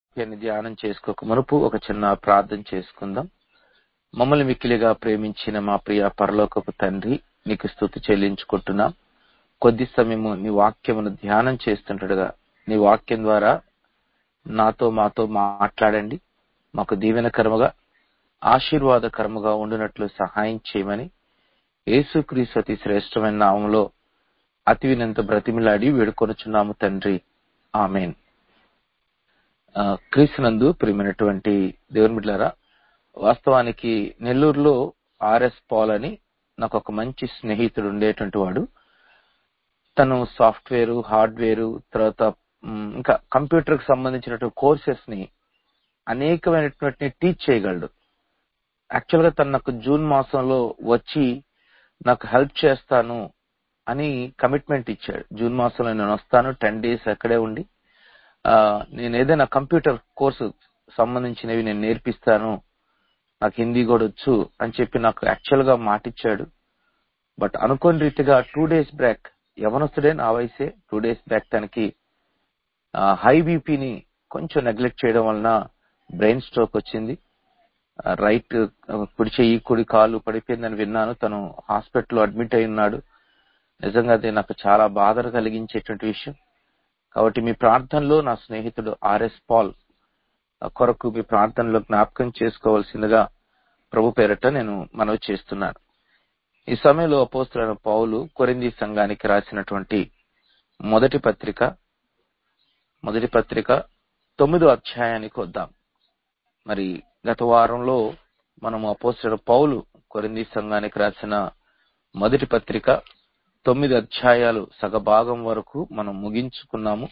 వాక్యాన్ని ధ్యానం చేసుకోక మునుపు ఒక చిన్న ప్రార్థన చేసుకుందాం మమ్మల్ని మిక్కిలిగా ప్రేమించిన మా ప్రియ పరలోకపు తండ్రి నీకు స్థుతి చెల్లించుకుంటున్నాం కొద్ది సమయము నీ వాక్యమును ధ్యానం చేస్తుంటగా నీ వాక్యం ద్వారా నాతో మాతో మాట్లాడండి మాకు దీవెనకరముగా ఆశీర్వాదకరముగా ఉండునట్లు సహాయం చేయమని యేసుక్రీస్తు అతి శ్రేష్టమైన నామంలో అతి వినంత బ్రతిమిలాడి వేడుకొనుచున్నాము తండ్రి ఆమెన్ క్రీస్తునందు ప్రియమైనటువంటి దేవుని బిడ్డారా వాస్తవానికి నెల్లూరులో ఆర్ఎస్ పాల్ అని నాకు ఒక మంచి స్నేహితుడు ఉండేటువంటి వాడు తను సాఫ్ట్వేర్ హార్డ్వేర్ తర్వాత ఇంకా కంప్యూటర్ కి సంబంధించినటువంటి కోర్సెస్ ని అనేకమైనటువంటి టీచ్ చేయగలడు యాక్చువల్ గా తను నాకు జూన్ మాసంలో వచ్చి నాకు హెల్ప్ చేస్తాను అని కమిట్మెంట్ ఇచ్చాడు జూన్ మాసంలో నేను వస్తాను టెన్ డేస్ అక్కడే ఉండి నేను ఏదైనా కంప్యూటర్ కోర్సు సంబంధించినవి నేను నేర్పిస్తాను నాకు హిందీ కూడా వచ్చు అని చెప్పి నాకు యాక్చువల్ గా మాటిచ్చాడు బట్ అనుకోని రీతిగా టూ డేస్ బ్యాక్ యవనస్తుడే నా వయసే టూ డేస్ బ్యాక్ తనకి హై బీపీని కొంచెం నెగ్లెక్ట్ చేయడం వలన బ్రెయిన్ స్ట్రోక్ వచ్చింది రైట్ కుడి చెయ్యి కుడి కాలు పడిపోయిందని విన్నాను తను హాస్పిటల్లో అడ్మిట్ అయి ఉన్నాడు నిజంగా అది నాకు చాలా బాధ కలిగించేటువంటి విషయం కాబట్టి మీ ప్రార్థనలో నా స్నేహితుడు ఆర్ఎస్ పాల్ కొరకు మీ ప్రార్థనలో జ్ఞాపకం చేసుకోవాల్సిందిగా ప్రభు పేరట నేను మనవి చేస్తున్నాను ఈ సమయంలో అపోస్తులైన పౌలు కొరింది సంఘానికి రాసినటువంటి మొదటి పత్రిక మొదటి పత్రిక తొమ్మిదో అధ్యాయానికి వద్దాం మరి గత వారంలో మనము అపోస్తుల పౌలు కొరింది సంఘానికి రాసిన మొదటి పత్రిక తొమ్మిది అధ్యాయాలు సగభాగం వరకు మనం ముగించుకున్నాము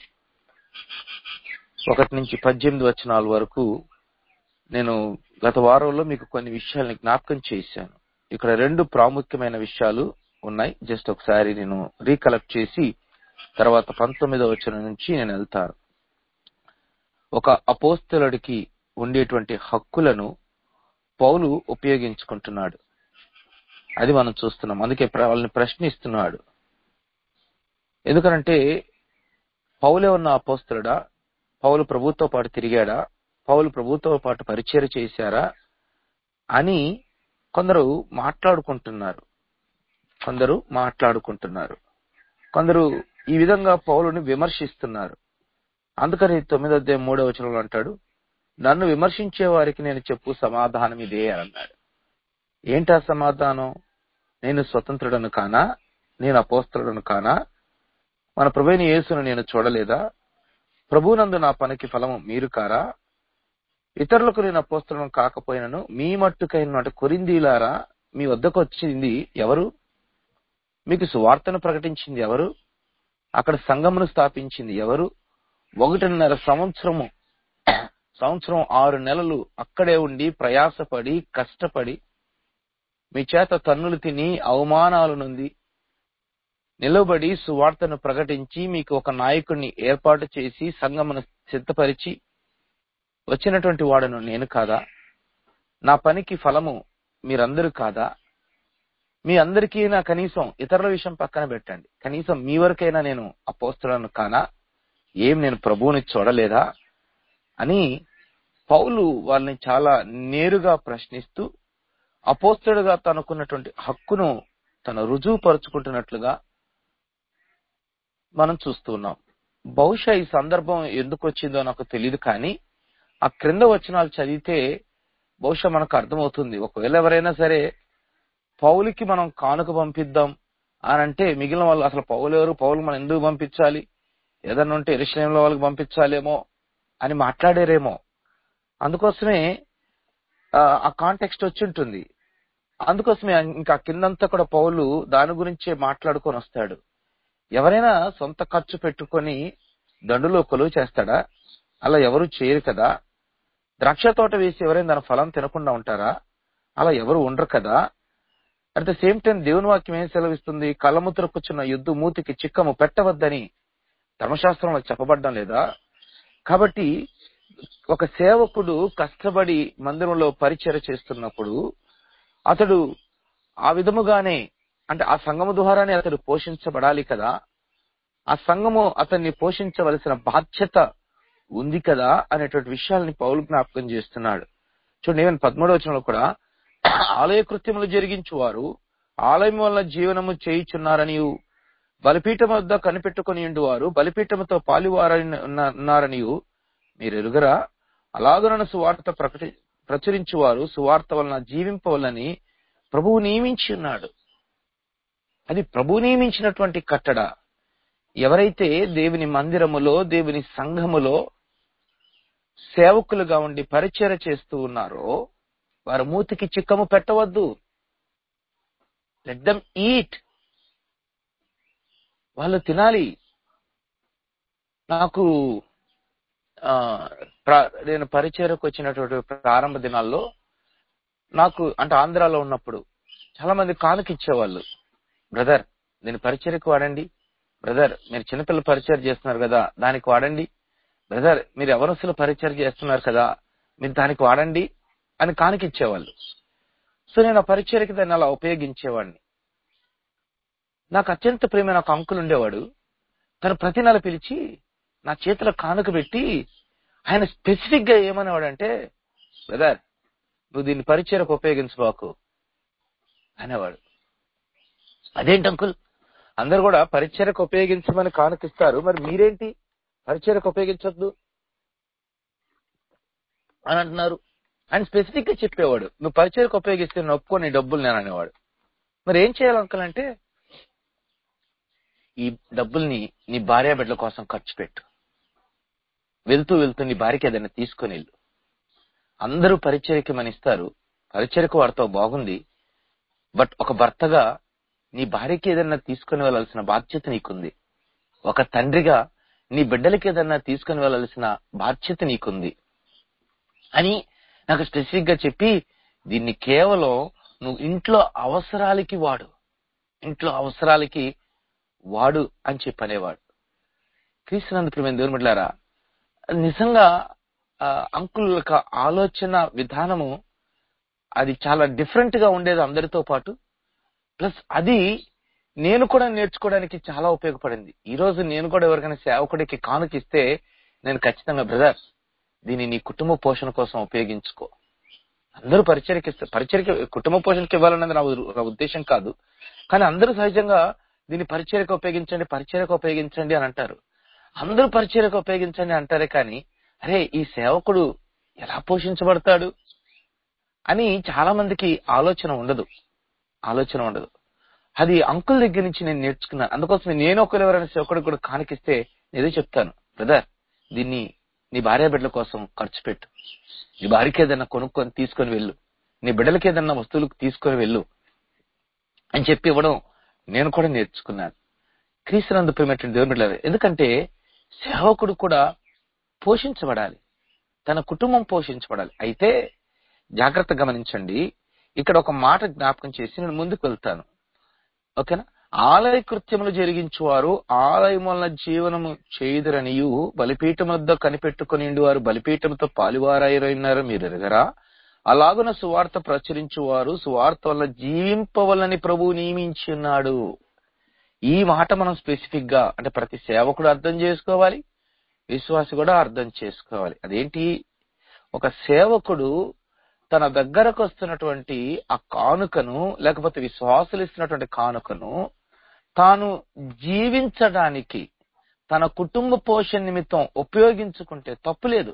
ఒకటి నుంచి పద్దెనిమిది వచనాల వరకు నేను గత వారంలో మీకు కొన్ని విషయాల్ని జ్ఞాపకం చేశాను ఇక్కడ రెండు ప్రాముఖ్యమైన విషయాలు ఉన్నాయి జస్ట్ ఒకసారి నేను రీకలెక్ట్ చేసి తర్వాత పంతొమ్మిదవ వచనం నుంచి నేను వెళ్తాను ఒక అపోస్తలుడికి ఉండేటువంటి హక్కులను పౌలు ఉపయోగించుకుంటున్నాడు అది మనం చూస్తున్నాం అందుకే వాళ్ళని ప్రశ్నిస్తున్నాడు ఎందుకనంటే పౌలే ఉన్న అపోస్తుడా పౌలు ప్రభుత్వ పాటు తిరిగాడా పౌలు ప్రభుత్వ పాటు పరిచయం చేశారా అని కొందరు మాట్లాడుకుంటున్నారు కొందరు మాట్లాడుకుంటున్నారు కొందరు ఈ విధంగా పౌలుని విమర్శిస్తున్నారు అందుకని తొమ్మిదో అధ్యాయం మూడో వచనంలో అంటాడు నన్ను విమర్శించే వారికి నేను చెప్పు సమాధానం ఇదే అన్నాడు ఏంటా సమాధానం నేను స్వతంత్రుడను కానా నేను అపోస్తుడను కానా మన ప్రభుని యేసును నేను చూడలేదా ప్రభునందు నా పనికి ఫలము మీరు కారా ఇతరులకు నేను అపోస్తులను కాకపోయినను మీ మట్టుకైన కొరిందీలారా మీ వద్దకు వచ్చింది ఎవరు మీకు సువార్తను ప్రకటించింది ఎవరు అక్కడ సంఘమును స్థాపించింది ఎవరు ఒకటిన్నర సంవత్సరము సంవత్సరం ఆరు నెలలు అక్కడే ఉండి ప్రయాసపడి కష్టపడి మీ చేత తన్నులు తిని అవమానాలు నుండి నిలబడి సువార్తను ప్రకటించి మీకు ఒక నాయకుడిని ఏర్పాటు చేసి సంఘమును సిద్ధపరిచి వచ్చినటువంటి వాడను నేను కాదా నా పనికి ఫలము మీరందరూ కాదా మీ అందరికీ నా కనీసం ఇతరుల విషయం పక్కన పెట్టండి కనీసం మీ వరకైనా నేను అపోస్తులను కానా ఏం నేను ప్రభువుని చూడలేదా అని పౌలు వాళ్ళని చాలా నేరుగా ప్రశ్నిస్తూ అపోస్తుడుగా తనకున్నటువంటి హక్కును తను రుజువు పరుచుకుంటున్నట్లుగా మనం చూస్తున్నాం బహుశా ఈ సందర్భం ఎందుకు వచ్చిందో నాకు తెలియదు కానీ ఆ క్రింద వచనాలు చదివితే బహుశా మనకు అర్థమవుతుంది ఒకవేళ ఎవరైనా సరే పౌలికి మనం కానుక పంపిద్దాం అని అంటే మిగిలిన వాళ్ళు అసలు పౌలు ఎవరు పౌలు మనం ఎందుకు పంపించాలి ఏదన్నా ఉంటే ఎరుశలంలో వాళ్ళకి పంపించాలేమో అని మాట్లాడారేమో అందుకోసమే ఆ కాంటెక్స్ట్ వచ్చి ఉంటుంది అందుకోసమే ఇంకా కిందంతా కూడా పౌలు దాని గురించే మాట్లాడుకొని వస్తాడు ఎవరైనా సొంత ఖర్చు పెట్టుకొని దండులో కొలువు చేస్తాడా అలా ఎవరు చేయరు కదా ద్రాక్ష తోట వేసి ఎవరైనా దాని ఫలం తినకుండా ఉంటారా అలా ఎవరు ఉండరు కదా అట్ ద సేమ్ టైం దేవుని వాక్యం ఏం సెలవిస్తుంది కళ్ళముద్ర కూర్చున్న యుద్ధ మూతికి చిక్కము పెట్టవద్దని ధర్మశాస్త్రంలో చెప్పబడ్డం లేదా కాబట్టి ఒక సేవకుడు కష్టపడి మందిరంలో పరిచయ చేస్తున్నప్పుడు అతడు ఆ విధముగానే అంటే ఆ సంఘము ద్వారానే అతడు పోషించబడాలి కదా ఆ సంఘము అతన్ని పోషించవలసిన బాధ్యత ఉంది కదా అనేటువంటి విషయాల్ని పౌలు జ్ఞాపకం చేస్తున్నాడు చూడండి ఈవెన్ పదమూడవ వచనంలో కూడా ఆలయ కృత్యములు జరిగించువారు ఆలయం వల్ల జీవనము చేయుచున్నారని బలిపీఠం వద్ద కనిపెట్టుకుని ఉండువారు బలిపీఠముతో పాలివారని ఉన్నారని మీరు ఎరుగరా అలాగనను సువార్త ప్రకటి ప్రచురించువారు సువార్త వలన జీవింపవలని ప్రభువు నియమించి ఉన్నాడు అది ప్రభు నియమించినటువంటి కట్టడ ఎవరైతే దేవుని మందిరములో దేవుని సంఘములో సేవకులుగా ఉండి పరిచయ చేస్తూ ఉన్నారో వారి మూతికి చిక్కము పెట్టవద్దు లెట్ దమ్ ఈట్ వాళ్ళు తినాలి నాకు ఆ, ప్ర- నేను పరిచయకు వచ్చినటువంటి ప్రారంభ దినాల్లో నాకు అంటే ఆంధ్రాలో ఉన్నప్పుడు చాలా మంది కానుక ఇచ్చేవాళ్ళు బ్రదర్ దీని పరిచయకు వాడండి బ్రదర్ మీరు చిన్నపిల్లల పరిచయం చేస్తున్నారు కదా దానికి వాడండి బ్రదర్ మీరు ఎవరసులు పరిచయం చేస్తున్నారు కదా మీరు దానికి వాడండి అని కానుక ఇచ్చేవాళ్ళు సో నేను ఆ పరిచయకి దాన్ని అలా ఉపయోగించేవాడిని నాకు అత్యంత ప్రేమైన ఒక అంకుల్ ఉండేవాడు తను ప్రతి నెల పిలిచి నా చేతిలో కానుక పెట్టి ఆయన స్పెసిఫిక్ గా ఏమనేవాడంటే బ్రదర్ నువ్వు దీన్ని పరిచయకు ఉపయోగించబాకు అనేవాడు అదేంటి అంకుల్ అందరు కూడా పరిచయకు ఉపయోగించమని కానుకిస్తారు మరి మీరేంటి పరిచయకు ఉపయోగించొద్దు అని అంటున్నారు ఆయన స్పెసిఫిక్ గా చెప్పేవాడు నువ్వు పరిచయకు ఉపయోగిస్తే నేను ఒప్పుకో నీ డబ్బులు నేను అనేవాడు మరి ఏం చేయాలి అంకుల్ అంటే ఈ డబ్బుల్ని నీ భార్య బిడ్డల కోసం ఖర్చు పెట్టు వెళ్తూ వెళ్తూ నీ భార్యకి ఏదైనా తీసుకొని వెళ్ళు అందరూ పరిచయకి మనిస్తారు పరిచయకు వారితో బాగుంది బట్ ఒక భర్తగా నీ భార్యకి ఏదైనా తీసుకుని వెళ్ళాల్సిన బాధ్యత నీకుంది ఒక తండ్రిగా నీ బిడ్డలకి ఏదైనా తీసుకుని వెళ్ళాల్సిన బాధ్యత నీకుంది అని నాకు స్పెసిఫిక్ గా చెప్పి దీన్ని కేవలం నువ్వు ఇంట్లో అవసరాలకి వాడు ఇంట్లో అవసరాలకి వాడు అని చెప్పి అనేవాడు క్రీస్తునందు ప్రియమైన దేవుని బిడ్డలారా నిజంగా ఆ, అంకుల్ యొక్క ఆలోచన విధానము అది చాలా డిఫరెంట్ గా ఉండేది అందరితో పాటు ప్లస్ అది నేను కూడా నేర్చుకోవడానికి చాలా ఉపయోగపడింది ఈ రోజు నేను కూడా ఎవరికైనా సేవకుడికి కానుకిస్తే నేను ఖచ్చితంగా బ్రదర్ దీన్ని నీ కుటుంబ పోషణ కోసం ఉపయోగించుకో అందరూ పరిచయకి పరిచయకి కుటుంబ పోషణకి ఇవ్వాలన్నది నా ఉ- నా ఉద్దేశం కాదు కానీ అందరూ సహజంగా దీన్ని పరిచయకు ఉపయోగించండి పరిచయకు ఉపయోగించండి అని అంటారు అందరూ పరిచయకు ఉపయోగించండి అంటారే కానీ అరే ఈ సేవకుడు ఎలా పోషించబడతాడు అని చాలా మందికి ఆలోచన ఉండదు ఆలోచన ఉండదు అది అంకుల్ దగ్గర నుంచి నేను నేర్చుకున్నాను అందుకోసం నేను ఒకరు ఎవరైనా సేవకుడు కూడా కానికిస్తే నేనే చెప్తాను బ్రదర్ దీన్ని నీ భార్య బిడ్డల కోసం ఖర్చు పెట్టు నీ భార్యకి ఏదైనా కొనుక్కొని తీసుకొని వెళ్ళు నీ బిడ్డలకి ఏదైనా వస్తువులకు తీసుకొని వెళ్ళు అని చెప్పి ఇవ్వడం నేను కూడా నేర్చుకున్నాను క్రీస్తునందు ప్రేమటువంటి దేవుని బిడ్డలారా ఎందుకంటే సేవకుడు కూడా పోషించబడాలి తన కుటుంబం పోషించబడాలి అయితే జాగ్రత్త గమనించండి ఇక్కడ ఒక మాట జ్ఞాపకం చేసి నేను ముందుకు వెళ్తాను ఓకేనా ఆలయ కృత్యములు జరిగించువారు ఆలయం వలన జీవనము చేయుదురనియు బలిపీఠం వద్ద కనిపెట్టుకుని వారు బలిపీఠంతో పాలువారైనారు మీరు ఎరగరా అలాగున సువార్త ప్రచురించువారు సువార్త వల్ల జీవింపవలని ప్రభువు నియమించి ఉన్నాడు ఈ మాట మనం స్పెసిఫిక్ గా అంటే ప్రతి సేవకుడు అర్థం చేసుకోవాలి విశ్వాసి కూడా అర్థం చేసుకోవాలి అదేంటి ఒక సేవకుడు తన దగ్గరకు వస్తున్నటువంటి ఆ కానుకను లేకపోతే విశ్వాసులు ఇస్తున్నటువంటి కానుకను తాను జీవించడానికి తన కుటుంబ పోషణ నిమిత్తం ఉపయోగించుకుంటే తప్పులేదు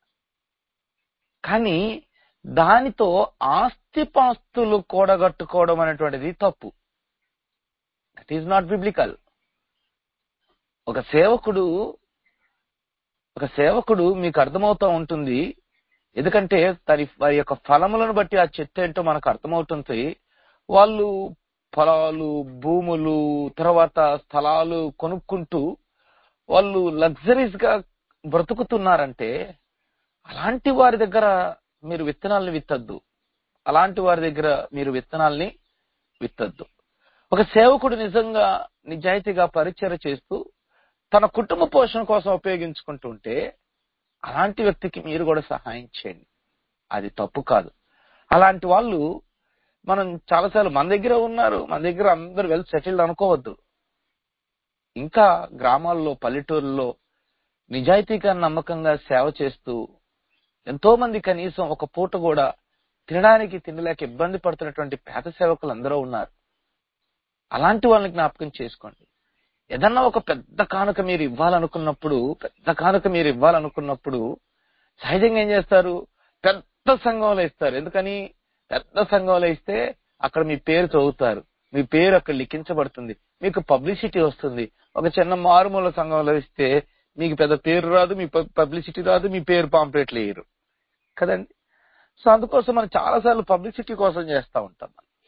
కానీ దానితో ఆస్తిపాస్తులు కూడగట్టుకోవడం అనేటువంటిది తప్పు దట్ ఈజ్ నాట్ బిబ్లికల్ ఒక సేవకుడు ఒక సేవకుడు మీకు అర్థమవుతా ఉంటుంది ఎందుకంటే దాని వారి యొక్క ఫలములను బట్టి ఆ చెట్టు ఏంటో మనకు అర్థమవుతుంది వాళ్ళు పొలాలు భూములు తర్వాత స్థలాలు కొనుక్కుంటూ వాళ్ళు లగ్జరీస్ గా బ్రతుకుతున్నారంటే అలాంటి వారి దగ్గర మీరు విత్తనాల్ని విత్తద్దు అలాంటి వారి దగ్గర మీరు విత్తనాల్ని విత్తద్దు ఒక సేవకుడు నిజంగా నిజాయితీగా పరిచయం చేస్తూ తన కుటుంబ పోషణ కోసం ఉపయోగించుకుంటుంటే అలాంటి వ్యక్తికి మీరు కూడా సహాయం చేయండి అది తప్పు కాదు అలాంటి వాళ్ళు మనం చాలాసార్లు మన దగ్గర ఉన్నారు మన దగ్గర అందరు వెల్ సెటిల్డ్ అనుకోవద్దు ఇంకా గ్రామాల్లో పల్లెటూరులో నిజాయితీగా నమ్మకంగా సేవ చేస్తూ ఎంతో మంది కనీసం ఒక పూట కూడా తినడానికి తినలేక ఇబ్బంది పడుతున్నటువంటి పేద సేవకులు అందరూ ఉన్నారు అలాంటి వాళ్ళని జ్ఞాపకం చేసుకోండి ఏదన్నా ఒక పెద్ద కానుక మీరు ఇవ్వాలనుకున్నప్పుడు పెద్ద కానుక మీరు ఇవ్వాలనుకున్నప్పుడు సహజంగా ఏం చేస్తారు పెద్ద సంఘంలో ఇస్తారు ఎందుకని పెద్ద సంఘంలో ఇస్తే అక్కడ మీ పేరు చదువుతారు మీ పేరు అక్కడ లిఖించబడుతుంది మీకు పబ్లిసిటీ వస్తుంది ఒక చిన్న మారుమూల సంఘంలో ఇస్తే మీకు పెద్ద పేరు రాదు మీ పబ్లిసిటీ రాదు మీ పేరు పాంప్లెట్లు వేయరు కదండి సో అందుకోసం మనం చాలా సార్లు పబ్లిసిటీ కోసం చేస్తూ ఉంటాం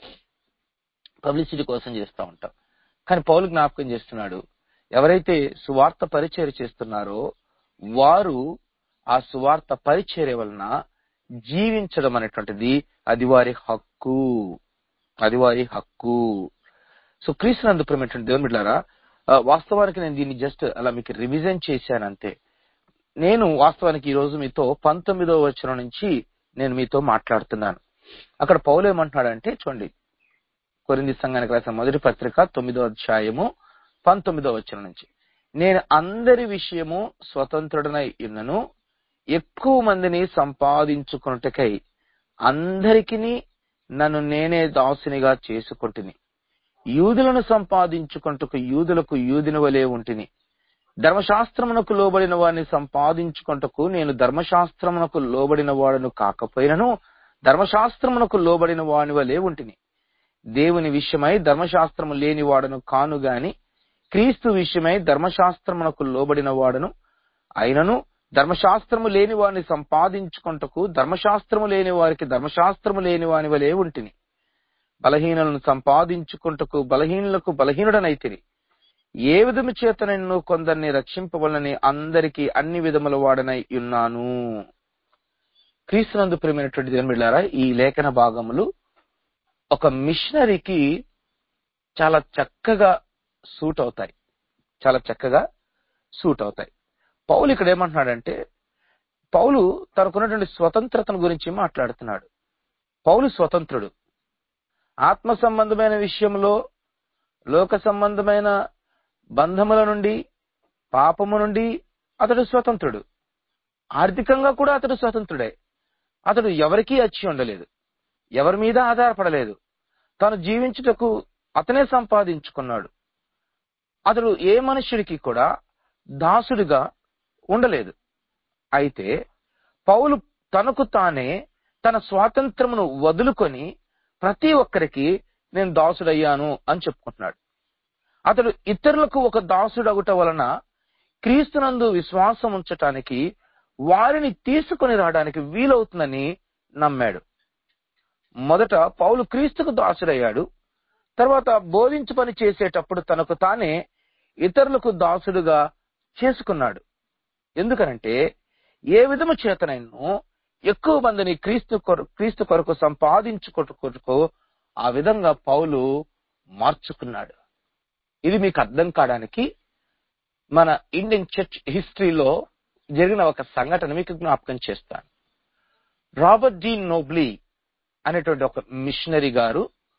పబ్లిసిటీ కోసం చేస్తూ ఉంటాం కానీ పౌలు జ్ఞాపకం చేస్తున్నాడు ఎవరైతే సువార్త పరిచర్య చేస్తున్నారో వారు ఆ సువార్త పరిచర్య వలన జీవించడం అనేటువంటిది అది వారి హక్కు అది వారి హక్కు సో క్రీస్తునందు ప్రేమటువంటి దేవుని బిడ్డారా ఆ, వాస్తవానికి నేను దీన్ని జస్ట్ అలా మీకు రివిజన్ చేశాను అంతే నేను వాస్తవానికి ఈ రోజు మీతో పంతొమ్మిదవ వచనం నుంచి నేను మీతో మాట్లాడుతున్నాను అక్కడ పౌలు ఏమంటున్నాడంటే చూడండి కొరింది సంఘానికి రాసిన మొదటి పత్రిక తొమ్మిదో అధ్యాయము పంతొమ్మిదో వచనం నుంచి నేను అందరి విషయము స్వతంత్రుడనై ఉన్నను ఎక్కువ మందిని సంపాదించుకున్నటకై అందరికీ నన్ను నేనే దాసునిగా చేసుకుంటుని యూదులను సంపాదించుకుంటకు యూదులకు యూదిని వలె ఉంటిని ధర్మశాస్త్రమునకు లోబడిన వాడిని సంపాదించుకుంటకు నేను ధర్మశాస్త్రమునకు లోబడిన వాడను కాకపోయినను ధర్మశాస్త్రమునకు లోబడిన వాని వలె ఉంటిని దేవుని విషయమై ధర్మశాస్త్రము లేని వాడను కాను గాని క్రీస్తు విషయమై ధర్మశాస్త్రమునకు లోబడిన వాడను అయినను ధర్మశాస్త్రము లేని వారిని సంపాదించుకుంటకు ధర్మశాస్త్రము లేని వారికి ధర్మశాస్త్రము లేని వాని వలె ఉంటిని బలహీనులను సంపాదించుకుంటకు బలహీనులకు బలహీనుడనైతిని ఏ విధము చేత నిన్ను కొందరిని రక్షింపవలని అందరికీ అన్ని విధముల వాడనై ఉన్నాను క్రీస్తునందు ప్రేమైనటువంటి దేవుని బిడ్డారా ఈ లేఖన భాగములు ఒక మిషనరీకి చాలా చక్కగా సూట్ అవుతాయి చాలా చక్కగా సూట్ అవుతాయి పౌలు ఇక్కడ ఏమంటున్నాడంటే పౌలు తనకున్నటువంటి స్వతంత్రతను గురించి మాట్లాడుతున్నాడు పౌలు స్వతంత్రుడు ఆత్మ సంబంధమైన విషయంలో లోక సంబంధమైన బంధముల నుండి పాపము నుండి అతడు స్వతంత్రుడు ఆర్థికంగా కూడా అతడు స్వతంత్రుడే అతడు ఎవరికీ అచ్చి ఉండలేదు ఎవరి మీద ఆధారపడలేదు తాను జీవించుటకు అతనే సంపాదించుకున్నాడు అతడు ఏ మనుష్యుడికి కూడా దాసుడిగా ఉండలేదు అయితే పౌలు తనకు తానే తన స్వాతంత్రమును వదులుకొని ప్రతి ఒక్కరికి నేను దాసుడయ్యాను అని చెప్పుకుంటున్నాడు అతడు ఇతరులకు ఒక దాసుడగుట వలన క్రీస్తునందు విశ్వాసం ఉంచటానికి వారిని తీసుకొని రావడానికి వీలవుతుందని నమ్మాడు మొదట పౌలు క్రీస్తుకు దాసుడయ్యాడు తర్వాత బోధించు పని చేసేటప్పుడు తనకు తానే ఇతరులకు దాసుడుగా చేసుకున్నాడు ఎందుకనంటే ఏ విధము చేతనైనా ఎక్కువ మందిని క్రీస్తు కొర- క్రీస్తు కొరకు సంపాదించుకొట్టుకొరకు ఆ విధంగా పౌలు మార్చుకున్నాడు ఇది మీకు అర్థం కావడానికి మన ఇండియన్ చర్చ్ హిస్టరీలో జరిగిన ఒక సంఘటన మీకు జ్ఞాపకం చేస్తాను రాబర్ట్ డి నోబ్లీ అనేటువంటి ఒక మిషనరీ గారు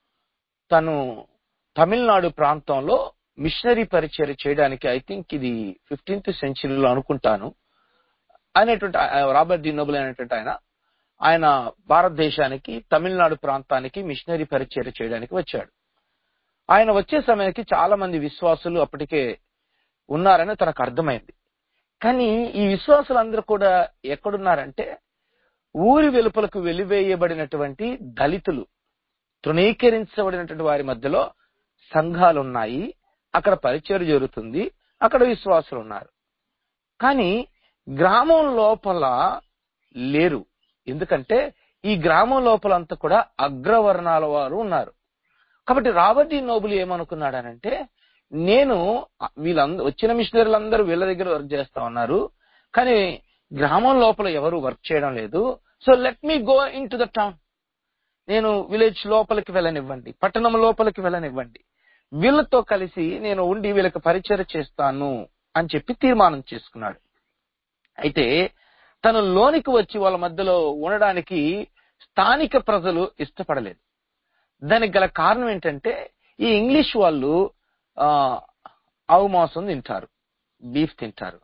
తను తమిళనాడు ప్రాంతంలో మిషనరీ పరిచయం చేయడానికి ఐ థింక్ ఇది ఫిఫ్టీన్త్ సెంచరీలో అనుకుంటాను అనేటువంటి ఆ, రాబర్ట్ డి నోబుల్ అనేటువంటి ఆయన ఆయన భారతదేశానికి తమిళనాడు ప్రాంతానికి మిషనరీ పరిచయం చేయడానికి వచ్చాడు ఆయన వచ్చే సమయానికి చాలా మంది విశ్వాసులు అప్పటికే ఉన్నారని తనకు అర్థమైంది కానీ ఈ విశ్వాసులందరూ కూడా ఎక్కడున్నారంటే ఊరి వెలుపలకు వెలివేయబడినటువంటి దళితులు తృణీకరించబడినటువంటి వారి మధ్యలో సంఘాలు ఉన్నాయి అక్కడ పరిచయం జరుగుతుంది అక్కడ విశ్వాసులు ఉన్నారు కానీ గ్రామం లోపల లేరు ఎందుకంటే ఈ గ్రామం లోపల అంతా కూడా అగ్రవర్ణాల వారు ఉన్నారు కాబట్టి రాబర్ట్ డి నోబుల్ ఏమనుకున్నాడనంటే నేను వీళ్ళందరూ వచ్చిన మిషనరీలందరూ వీళ్ళ దగ్గర వర్క్ చేస్తా ఉన్నారు కానీ గ్రామం లోపల ఎవరు వర్క్ చేయడం లేదు so let me go into the town నేను విలేజ్ లోపలికి వెళ్ళనివ్వండి పట్టణం లోపలికి వెళ్ళనివ్వండి వీళ్ళతో కలిసి నేను ఉండి వీళ్ళకి పరిచయం చేస్తాను అని చెప్పి తీర్మానం చేసుకున్నాడు అయితే తను లోనికి వచ్చి వాళ్ళ మధ్యలో ఉండడానికి స్థానిక ప్రజలు ఇష్టపడలేదు దానికి గల కారణం ఏంటంటే ఈ ఇంగ్లీష్ వాళ్ళు ఆ, ఆవు మాంసం తింటారు బీఫ్ తింటారు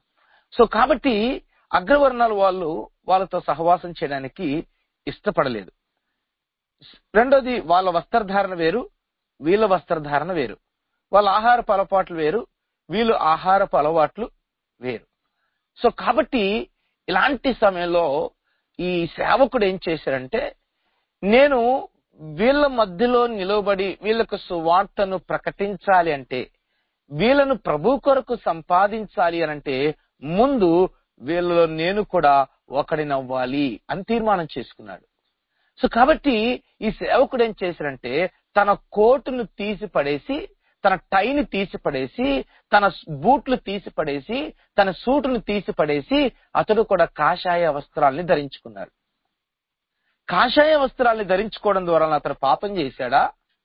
సో కాబట్టి అగ్రవర్ణాల వాళ్ళు వాళ్ళతో సహవాసం చేయడానికి ఇష్టపడలేదు రెండోది వాళ్ళ వస్త్రధారణ వేరు వీళ్ళ వస్త్రధారణ వేరు వాళ్ళ ఆహారపు అలవాట్లు వేరు వీళ్ళు ఆహారపు అలవాట్లు వేరు సో కాబట్టి ఇలాంటి సమయంలో ఈ సేవకుడు ఏం చేశారంటే నేను వీళ్ళ మధ్యలో నిలబడి వీళ్ళకు సువార్తను ప్రకటించాలి అంటే వీళ్ళను ప్రభు కొరకు సంపాదించాలి అని అంటే ముందు వీళ్ళలో నేను కూడా ఒకడినవ్వాలి అని తీర్మానం చేసుకున్నాడు సో కాబట్టి ఈ సేవకుడు ఏం చేశారంటే తన కోటును తీసి పడేసి తన టైని తీసి పడేసి తన బూట్లు తీసి పడేసి తన సూటును తీసి పడేసి అతడు కూడా కాషాయ వస్త్రాల్ని ధరించుకున్నాడు కాషాయ వస్త్రాల్ని ధరించుకోవడం ద్వారా అతను పాపం చేశాడా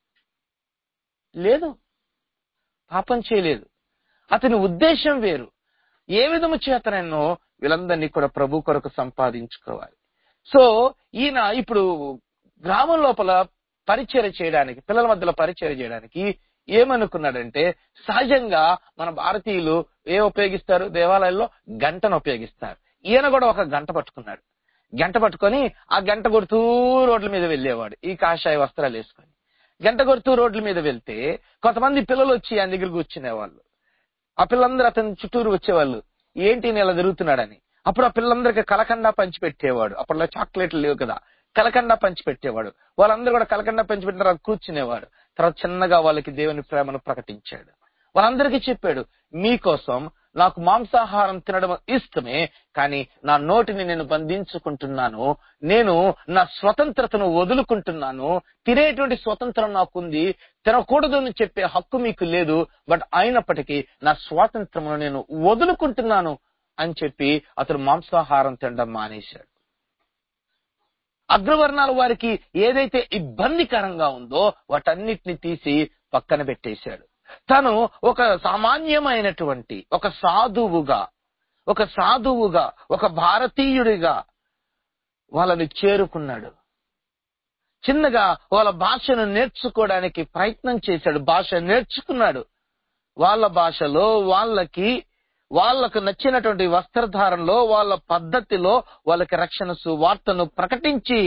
లేదు పాపం చేయలేదు అతని ఉద్దేశం వేరు ఏ విధము చేత నేను వీళ్ళందరినీ కూడా ప్రభు కొరకు సంపాదించుకోవాలి సో ఈయన ఇప్పుడు గ్రామం లోపల పరిచయం చేయడానికి పిల్లల మధ్యలో పరిచయం చేయడానికి ఏమనుకున్నాడంటే సహజంగా మన భారతీయులు ఏ ఉపయోగిస్తారు దేవాలయాల్లో గంటను ఉపయోగిస్తారు ఈయన కూడా ఒక గంట పట్టుకున్నాడు గంట పట్టుకొని ఆ గంట కొడుతూ రోడ్ల మీద వెళ్ళేవాడు ఈ కాషాయ వస్త్రాలు వేసుకొని గంట కొడుతూ రోడ్ల మీద వెళ్తే కొంతమంది పిల్లలు వచ్చి ఆయన దగ్గర కూర్చునేవాళ్ళు ఆ పిల్లలందరూ అతని చుట్టూరు వచ్చేవాళ్ళు ఏంటి ఈయన ఇలా తిరుగుతున్నాడని అప్పుడు ఆ పిల్లలందరికి కలకండా పంచి పెట్టేవాడు అప్పట్లో చాక్లెట్లు లేవు కదా కలకండా పంచి పెట్టేవాడు వాళ్ళందరూ కూడా కలకండా పంచి పెట్టిన తర్వాత కూర్చునేవాడు తర్వాత చిన్నగా వాళ్ళకి దేవుని ప్రేమను ప్రకటించాడు వాళ్ళందరికీ చెప్పాడు మీకోసం నాకు మాంసాహారం తినడం ఇష్టమే కానీ నా నోటిని నేను బంధించుకుంటున్నాను నేను నా స్వతంత్రతను వదులుకుంటున్నాను తినేటువంటి స్వతంత్రం నాకుంది తినకూడదు అని చెప్పే హక్కు మీకు లేదు బట్ అయినప్పటికీ నా స్వాతంత్రమును నేను వదులుకుంటున్నాను అని చెప్పి అతను మాంసాహారం తినడం మానేశాడు అగ్రవర్ణాల వారికి ఏదైతే ఇబ్బందికరంగా ఉందో వాటన్నిటిని తీసి పక్కన పెట్టేశాడు తను ఒక సామాన్యమైనటువంటి ఒక సాధువుగా ఒక సాధువుగా ఒక భారతీయుడిగా వాళ్ళని చేరుకున్నాడు చిన్నగా వాళ్ళ భాషను నేర్చుకోవడానికి ప్రయత్నం చేశాడు భాష నేర్చుకున్నాడు వాళ్ళ భాషలో వాళ్ళకి వాళ్ళకు నచ్చినటువంటి వస్త్రధారణలో వాళ్ళ పద్ధతిలో వాళ్ళకి రక్షణ సువార్తను ప్రకటించి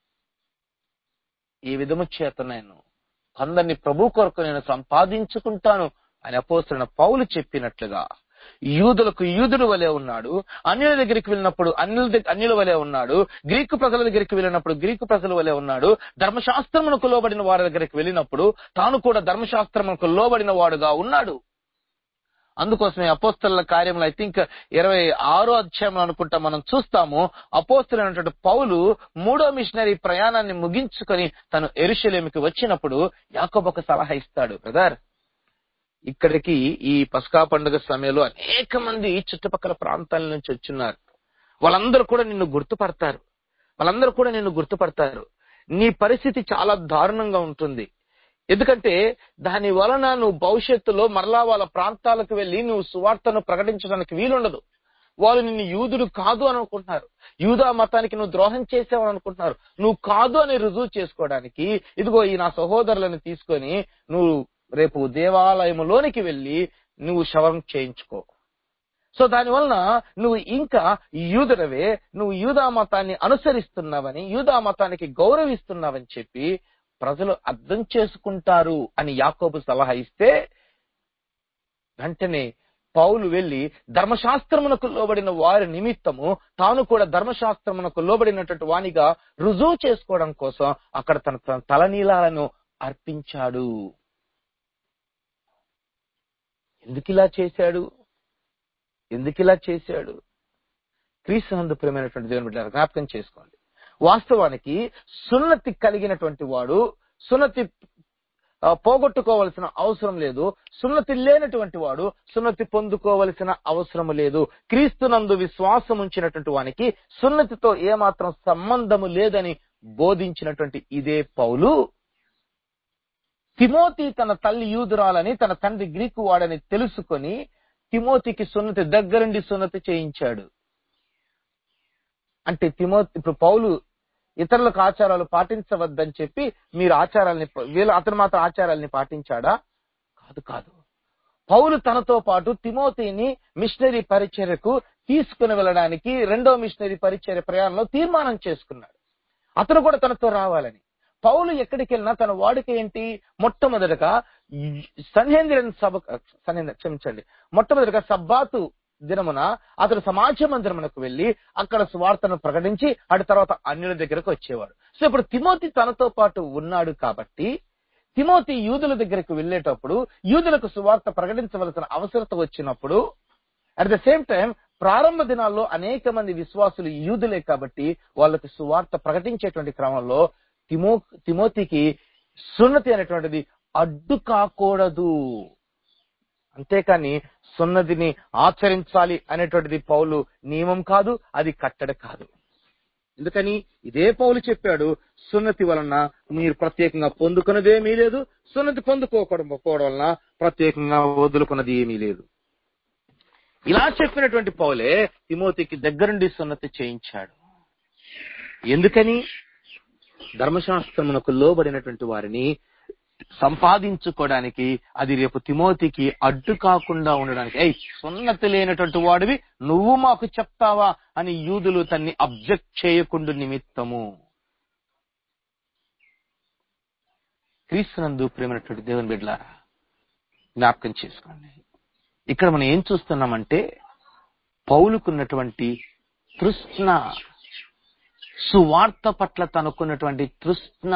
ఈ విధము చేత నేను కొందరిని ప్రభు కొరకు నేను సంపాదించుకుంటాను అని అపోస్తున్న పౌలు చెప్పినట్లుగా యూదులకు యూదుడు వలె ఉన్నాడు అన్యుల దగ్గరికి వెళ్ళినప్పుడు అన్యుల దగ్గ- అన్యుల వలె ఉన్నాడు గ్రీకు ప్రజల దగ్గరికి వెళ్ళినప్పుడు గ్రీకు ప్రజల వలె ఉన్నాడు ధర్మశాస్త్రమునకు లోబడిన వారి దగ్గరికి వెళ్ళినప్పుడు తాను కూడా ధర్మశాస్త్రమునకు లోబడిన వాడుగా ఉన్నాడు అందుకోసమే అపోస్తల కార్యములు ఐ థింక్ ఇరవై ఆరో అధ్యాయంలో అనుకుంటా మనం చూస్తాము అపోస్తులైనటువంటి పౌలు మూడో మిషనరీ ప్రయాణాన్ని ముగించుకొని తను ఎరుషలేమికి వచ్చినప్పుడు యాకోబు ఒక సలహా ఇస్తాడు బ్రదర్ ఇక్కడికి ఈ పస్కా పండుగ సమయంలో అనేక మంది చుట్టుపక్కల ప్రాంతాల నుంచి వచ్చున్నారు వాళ్ళందరూ కూడా నిన్ను గుర్తుపడతారు వాళ్ళందరూ కూడా నిన్ను గుర్తుపడతారు నీ పరిస్థితి చాలా దారుణంగా ఉంటుంది ఎందుకంటే దాని వలన నువ్వు భవిష్యత్తులో మరలా వాళ్ళ ప్రాంతాలకు వెళ్ళి నువ్వు సువార్తను ప్రకటించడానికి వీలుండదు వాళ్ళు నిన్ను యూదుడు కాదు అని అనుకుంటున్నారు యూదా మతానికి నువ్వు ద్రోహం చేసావని అనుకుంటున్నారు నువ్వు కాదు అని రుజువు చేసుకోవడానికి ఇదిగో ఈ నా సహోదరులను తీసుకొని నువ్వు రేపు దేవాలయములోనికి వెళ్ళి నువ్వు శవం చేయించుకో సో దాని వలన నువ్వు ఇంకా యూదుడవే నువ్వు యూదా మతాన్ని అనుసరిస్తున్నావని యూదా మతానికి గౌరవిస్తున్నావని చెప్పి ప్రజలు అర్థం చేసుకుంటారు అని యాకోబు సలహా ఇస్తే వెంటనే పౌలు వెళ్లి ధర్మశాస్త్రమునకు లోబడిన వారి నిమిత్తము తాను కూడా ధర్మశాస్త్రమునకు లోబడినటువంటి వానిగా రుజువు చేసుకోవడం కోసం అక్కడ తన తన తలనీలాలను అర్పించాడు ఎందుకు ఇలా చేశాడు ఎందుకు ఇలా చేశాడు క్రీస్తునందు ప్రేమైనటువంటి దేవుని బిడ్డ జ్ఞాపకం చేసుకోండి వాస్తవానికి సున్నతి కలిగినటువంటి వాడు సున్నతి ఆ, పోగొట్టుకోవలసిన అవసరం లేదు సున్నతి లేనటువంటి వాడు సున్నతి పొందుకోవలసిన అవసరం లేదు క్రీస్తునందు విశ్వాసం ఉంచినటువంటి వానికి సున్నతితో ఏమాత్రం సంబంధము లేదని బోధించినటువంటి ఇదే పౌలు తిమోతి తన తల్లి యూదురాలని తన తండ్రి గ్రీకు వాడని తెలుసుకొని తిమోతికి సున్నతి దగ్గరుండి సున్నతి చేయించాడు అంటే తిమోతి ఇప్పుడు పౌలు ఇతరులకు ఆచారాలు పాటించవద్దని చెప్పి మీరు ఆచారాల్ని వీళ్ళు అతను మాత్రం ఆచారాల్ని పాటించాడా కాదు కాదు పౌలు తనతో పాటు తిమోతిని మిషనరీ పరిచర్యకు తీసుకుని వెళ్ళడానికి రెండో మిషనరీ పరిచర్య ప్రయాణంలో తీర్మానం చేసుకున్నాడు అతను కూడా తనతో రావాలని పౌలు ఎక్కడికి వెళ్ళినా తన వాడిక ఏంటి మొట్టమొదటగా సన్హేంద్రన్ సభ సన్హేంద్ర క్షమించండి మొట్టమొదటిగా సబ్బాతు దినమున అతడు సమాజ మందిరమునకు వెళ్లి అక్కడ సువార్తను ప్రకటించి అటు తర్వాత అన్యుల దగ్గరకు వచ్చేవాడు సో ఇప్పుడు తిమోతి తనతో పాటు ఉన్నాడు కాబట్టి తిమోతి యూదుల దగ్గరకు వెళ్ళేటప్పుడు యూదులకు సువార్త ప్రకటించవలసిన అవసరత వచ్చినప్పుడు అట్ ద సేమ్ టైం ప్రారంభ దినాల్లో అనేక మంది విశ్వాసులు యూదులే కాబట్టి వాళ్ళకి సువార్త ప్రకటించేటువంటి క్రమంలో తిమో తిమోతికి సున్నతి అనేటువంటిది అడ్డు కాకూడదు అంతేకాని సున్నతిని ఆచరించాలి అనేటువంటిది పౌలు నియమం కాదు అది కట్టడ కాదు ఎందుకని ఇదే పౌలు చెప్పాడు సున్నతి వలన మీరు ప్రత్యేకంగా పొందుకున్నది ఏమీ లేదు సున్నతి పొందుకోకపోవడం వలన ప్రత్యేకంగా వదులుకున్నది ఏమీ లేదు ఇలా చెప్పినటువంటి పౌలే తిమోతికి దగ్గరుండి సున్నతి చేయించాడు ఎందుకని ధర్మశాస్త్రమునకు లోబడినటువంటి వారిని సంపాదించుకోవడానికి అది రేపు తిమోతికి అడ్డు కాకుండా ఉండడానికి ఏయ్ సున్నతి లేనటువంటి వాడివి నువ్వు మాకు చెప్తావా అని యూదులు తన్ని అబ్జెక్ట్ చేయకుండా నిమిత్తము క్రీస్తునందు ప్రేమైనటువంటి దేవుని బిడ్డలారా జ్ఞాపకం చేసుకోండి ఇక్కడ మనం ఏం చూస్తున్నామంటే పౌలుకున్నటువంటి తృష్ణ సువార్త పట్ల తనకున్నటువంటి తృష్ణ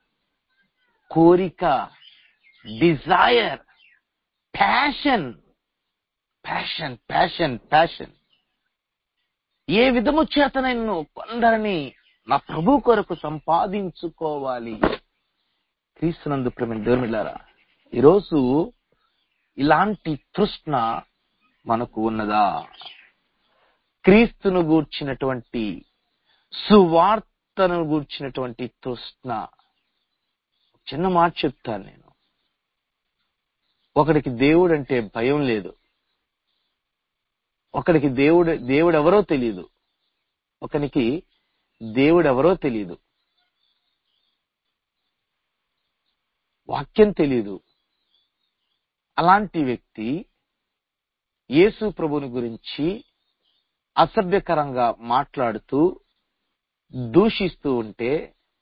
కోరిక desire passion passion passion passion ఏ విధము చేత నేను కొందరిని నా ప్రభు కొరకు సంపాదించుకోవాలి క్రీస్తునందు ప్రేమ దేవుమిలారా ఈరోజు ఇలాంటి తృష్ణ మనకు ఉన్నదా క్రీస్తును గూర్చినటువంటి సువార్తను గూర్చినటువంటి తృష్ణ చిన్న మాట చెప్తాను నేను ఒకడికి దేవుడు అంటే భయం లేదు ఒకడికి దేవుడు దేవుడు ఎవరో తెలియదు ఒకనికి దేవుడు ఎవరో తెలియదు వాక్యం తెలియదు అలాంటి వ్యక్తి యేసు ప్రభుని గురించి అసభ్యకరంగా మాట్లాడుతూ దూషిస్తూ ఉంటే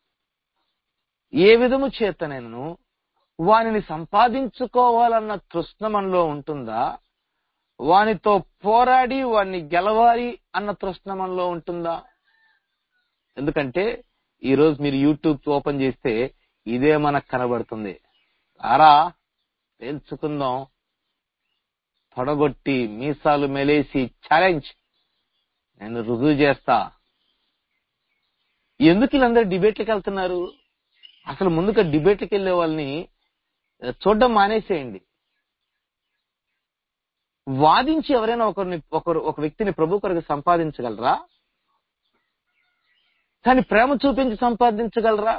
ఏ విధము చేత నేను వానిని సంపాదించుకోవాలన్న తృష్ణ మనలో ఉంటుందా వానితో పోరాడి వాడిని గెలవాలి అన్న తృష్ణ మనలో ఉంటుందా ఎందుకంటే ఈ రోజు మీరు యూట్యూబ్ ఓపెన్ చేస్తే ఇదే మనకు కనబడుతుంది ఆరా తెలుసుకుందాం పొడగొట్టి మీసాలు మెలేసి ఛాలెంజ్ నేను రుజువు చేస్తా ఎందుకు వీళ్ళందరూ డిబేట్లకు వెళ్తున్నారు అసలు ముందుగా డిబేట్లకు వెళ్లే వాళ్ళని చూడడం మానేసేయండి వాదించి ఎవరైనా ఒకరిని ఒకరు ఒక వ్యక్తిని ప్రభు కొరకు సంపాదించగలరా కానీ ప్రేమ చూపించి సంపాదించగలరా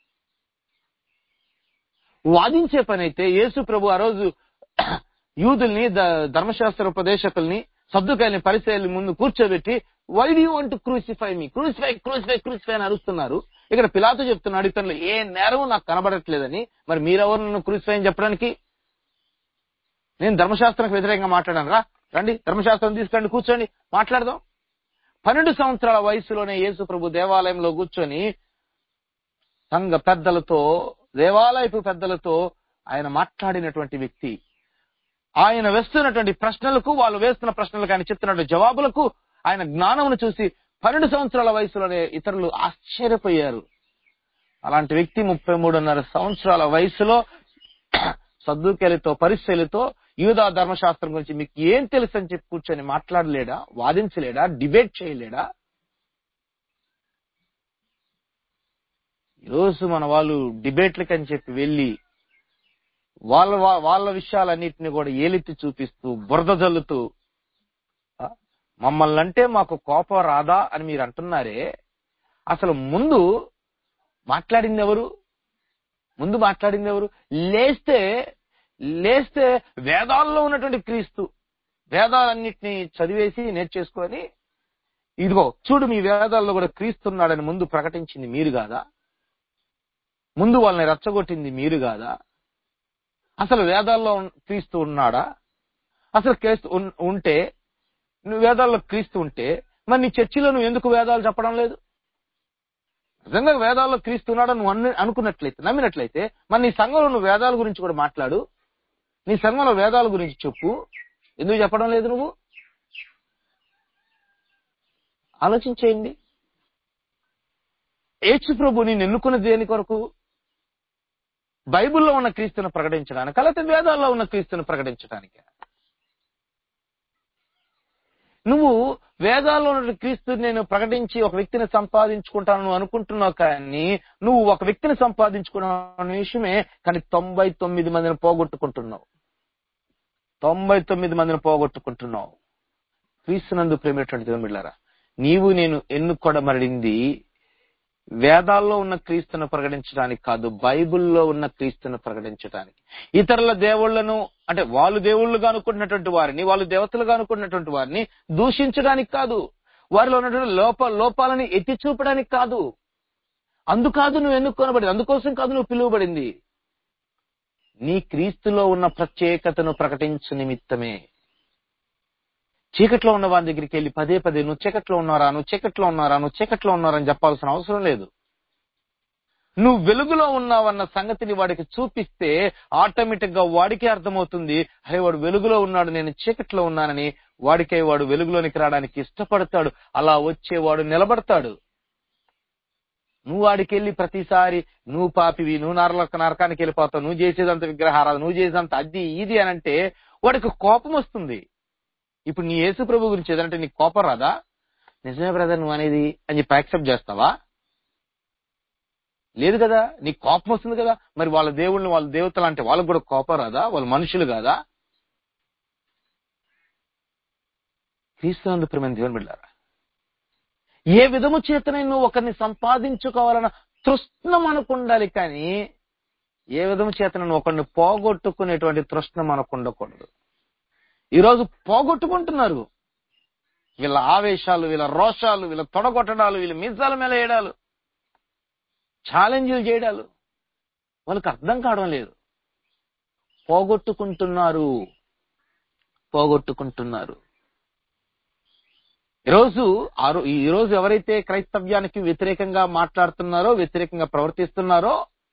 వాదించే పని అయితే యేసు ప్రభు ఆ రోజు యూదుల్ని ద- ధర్మశాస్త్ర ఉపదేశకుల్ని సర్దుకాయల్ని పరిచయాల ముందు కూర్చోబెట్టి why do want crucify me crucify crucify crucify అని అరుస్తున్నారు ఇక్కడ పిలాతో చెప్తున్నాడు ఇతను ఏ నేరం నాకు కనబడట్లేదని మరి మీరెవరు నన్ను క్రూసిఫై అని చెప్పడానికి నేను ధర్మశాస్త్రానికి వ్యతిరేకంగా మాట్లాడాను రా రండి ధర్మశాస్త్రం తీసుకురండి కూర్చోండి మాట్లాడదాం పన్నెండు సంవత్సరాల వయసులోనే యేసు ప్రభు దేవాలయంలో కూర్చొని సంఘ పెద్దలతో దేవాలయపు పెద్దలతో ఆయన మాట్లాడినటువంటి వ్యక్తి ఆయన వేస్తున్నటువంటి ప్రశ్నలకు వాళ్ళు వేస్తున్న ప్రశ్నలకు ఆయన చెప్తున్నటువంటి జవాబులకు ఆయన జ్ఞానమును చూసి పన్నెండు సంవత్సరాల వయసులోనే ఇతరులు ఆశ్చర్యపోయారు అలాంటి వ్యక్తి ముప్పై మూడున్నర సంవత్సరాల వయసులో సద్దుకెలతో పరిశీలితో యూదా ధర్మశాస్త్రం గురించి మీకు ఏం తెలుసు అని చెప్పి కూర్చొని మాట్లాడలేడా వాదించలేడా డిబేట్ చేయలేడా ఈరోజు మన వాళ్ళు డిబేట్లకి అని చెప్పి వెళ్ళి వాళ్ళ వా- వాళ్ళ విషయాలన్నిటిని కూడా ఏలెత్తి చూపిస్తూ బురద జల్లుతూ ఆ, మమ్మల్ని అంటే మాకు కోపం రాదా అని మీరు అంటున్నారే అసలు ముందు మాట్లాడింది ఎవరు ముందు మాట్లాడింది ఎవరు లేస్తే లేస్తే వేదాల్లో ఉన్నటువంటి క్రీస్తు వేదాలన్నిటినీ చదివేసి నేర్చేసుకొని ఇదిగో చూడు మీ వేదాల్లో కూడా క్రీస్తున్నాడని ముందు ప్రకటించింది మీరు కాదా ముందు వాళ్ళని రెచ్చగొట్టింది మీరు కాదా అసలు వేదాల్లో ఉన్- క్రీస్తు ఉన్నాడా అసలు క్రీస్తు ఉన్- ఉంటే నువ్వు వేదాల్లో క్రీస్తు ఉంటే మరి నీ చర్చిలో నువ్వు ఎందుకు వేదాలు చెప్పడం లేదు నిజంగా వేదాల్లో క్రీస్తు ఉన్నాడని నువ్వు అను- అనుకున్నట్లయితే నమ్మినట్లయితే మరి నీ సంఘంలో నువ్వు వేదాల గురించి కూడా మాట్లాడు నీ సంఘంలో వేదాల గురించి చెప్పు ఎందుకు చెప్పడం లేదు నువ్వు ఆలోచించేయండి యేసు ప్రభు నేను ఎన్నుకున్న దేని కొరకు బైబిల్లో ఉన్న క్రీస్తును ప్రకటించడానికి లేకపోతే వేదాల్లో ఉన్న క్రీస్తును ప్రకటించడానికి నువ్వు వేదాల్లో ఉన్న క్రీస్తు నేను ప్రకటించి ఒక వ్యక్తిని సంపాదించుకుంటాను నువ్వు అనుకుంటున్నావు కానీ నువ్వు ఒక వ్యక్తిని సంపాదించుకున్నావు అనే విషయమే కానీ తొంభై తొమ్మిది మందిని పోగొట్టుకుంటున్నావు తొంభై తొమ్మిది మందిని పోగొట్టుకుంటున్నావు క్రీస్తునందు ప్రేమటువంటి దేవుళ్ళారా నీవు నేను ఎన్నుకొడమడింది వేదాల్లో ఉన్న క్రీస్తును ప్రకటించడానికి కాదు బైబిల్లో ఉన్న క్రీస్తును ప్రకటించడానికి ఇతరుల దేవుళ్లను అంటే వాళ్ళు దేవుళ్ళుగా అనుకుంటున్నటువంటి వారిని వాళ్ళు దేవతలుగా అనుకుంటున్నటువంటి వారిని దూషించడానికి కాదు వారిలో ఉన్నటువంటి లోప లోపాలని ఎత్తి చూపడానికి కాదు అందుకాదు నువ్వు ఎన్నుకోనబడింది అందుకోసం కాదు నువ్వు పిలువబడింది నీ క్రీస్తులో ఉన్న ప్రత్యేకతను ప్రకటించు నిమిత్తమే చీకట్లో ఉన్న వారి దగ్గరికి వెళ్ళి పదే పదే నువ్వు చీకట్లో ఉన్నారా నువ్వు చీకట్లో ఉన్నారా నువ్వు చీకట్లో ఉన్నారా అని చెప్పాల్సిన అవసరం లేదు నువ్వు వెలుగులో ఉన్నావన్న సంగతిని వాడికి చూపిస్తే ఆటోమేటిక్ గా వాడికే అర్థమవుతుంది అరే వాడు వెలుగులో ఉన్నాడు నేను చీకట్లో ఉన్నానని వాడికే వాడు వెలుగులోనికి రావడానికి ఇష్టపడతాడు అలా వచ్చేవాడు నిలబడతాడు నువ్వు వాడికి వెళ్ళి ప్రతిసారి నువ్వు పాపివి నువ్వు నరక నరకానికి వెళ్ళిపోతావు నువ్వు చేసేదంత విగ్రహారాధన నువ్వు చేసేదంత అది ఇది అని అంటే వాడికి కోపం వస్తుంది ఇప్పుడు నీ యేసు ప్రభు గురించి ఏదంటే నీకు కోపం రాదా నిజమే బ్రదర్ నువ్వు అనేది అని చెప్పి యాక్సెప్ట్ చేస్తావా లేదు కదా నీకు కోపం వస్తుంది కదా మరి వాళ్ళ దేవుళ్ళని వాళ్ళ దేవతలు అంటే వాళ్ళకు కూడా కోపం రాదా వాళ్ళు మనుషులు కాదా క్రీస్తునందు ప్రేమ దేవుని బిడ్డారా ఏ విధము చేతనే నువ్వు ఒకరిని సంపాదించుకోవాలన్న తృష్ణ మనకు ఉండాలి కానీ ఏ విధము చేతన నువ్వు ఒకరిని పోగొట్టుకునేటువంటి తృష్ణ మనకు ఉండకూడదు ఈరోజు పోగొట్టుకుంటున్నారు వీళ్ళ ఆవేశాలు వీళ్ళ రోషాలు వీళ్ళ తొడగొట్టడాలు వీళ్ళ మీసాల మీద వేయడాలు ఛాలెంజ్లు చేయడాలు వాళ్ళకి అర్థం కావడం లేదు పోగొట్టుకుంటున్నారు పోగొట్టుకుంటున్నారు ఈరోజు ఆ రో- ఈ రోజు ఎవరైతే క్రైస్తవ్యానికి వ్యతిరేకంగా మాట్లాడుతున్నారో వ్యతిరేకంగా ప్రవర్తిస్తున్నారో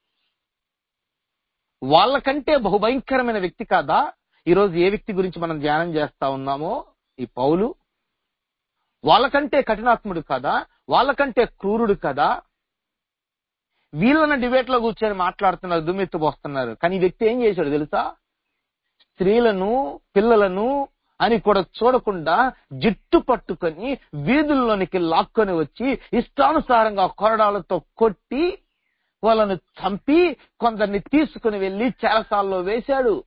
వాళ్ళకంటే బహుభయంకరమైన వ్యక్తి కాదా ఈరోజు ఏ వ్యక్తి గురించి మనం ధ్యానం చేస్తా ఉన్నామో ఈ పౌలు వాళ్ళకంటే కఠినాత్ముడు కదా వాళ్ళకంటే క్రూరుడు కదా వీళ్ళని డిబేట్ లో కూర్చొని మాట్లాడుతున్నారు దుమ్మెత్తు పోస్తున్నారు కానీ ఈ వ్యక్తి ఏం చేశాడు తెలుసా స్త్రీలను పిల్లలను అని కూడా చూడకుండా జిట్టు పట్టుకొని వీధుల్లోనికి లాక్కొని వచ్చి ఇష్టానుసారంగా కొరడాలతో కొట్టి వాళ్ళను చంపి కొందరిని తీసుకుని వెళ్లి చెరసాల్లో వేశాడు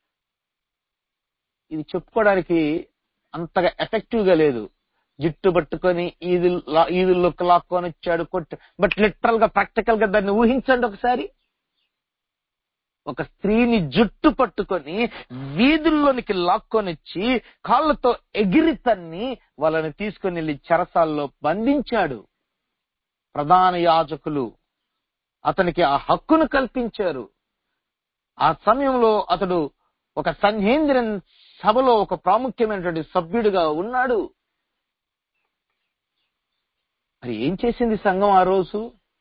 ఇది చెప్పుకోవడానికి అంతగా ఎఫెక్టివ్ గా లేదు జిట్టు పట్టుకొని ఈది ఈదుల్లోకి లాక్కొని వచ్చాడు కొట్టి బట్ లిటరల్ గా ప్రాక్టికల్ గా దాన్ని ఊహించండి ఒకసారి ఒక స్త్రీని జుట్టు పట్టుకొని వీధుల్లోనికి లాక్కొని వచ్చి కాళ్ళతో ఎగిరి తన్ని వాళ్ళని తీసుకొని వెళ్లి చెరసాల్లో బంధించాడు ప్రధాన యాజకులు అతనికి ఆ హక్కును కల్పించారు ఆ సమయంలో అతడు ఒక సంహేంద్రన్ సభలో ఒక ప్రాముఖ్యమైనటువంటి సభ్యుడిగా ఉన్నాడు మరి ఏం చేసింది సంఘం ఆ రోజు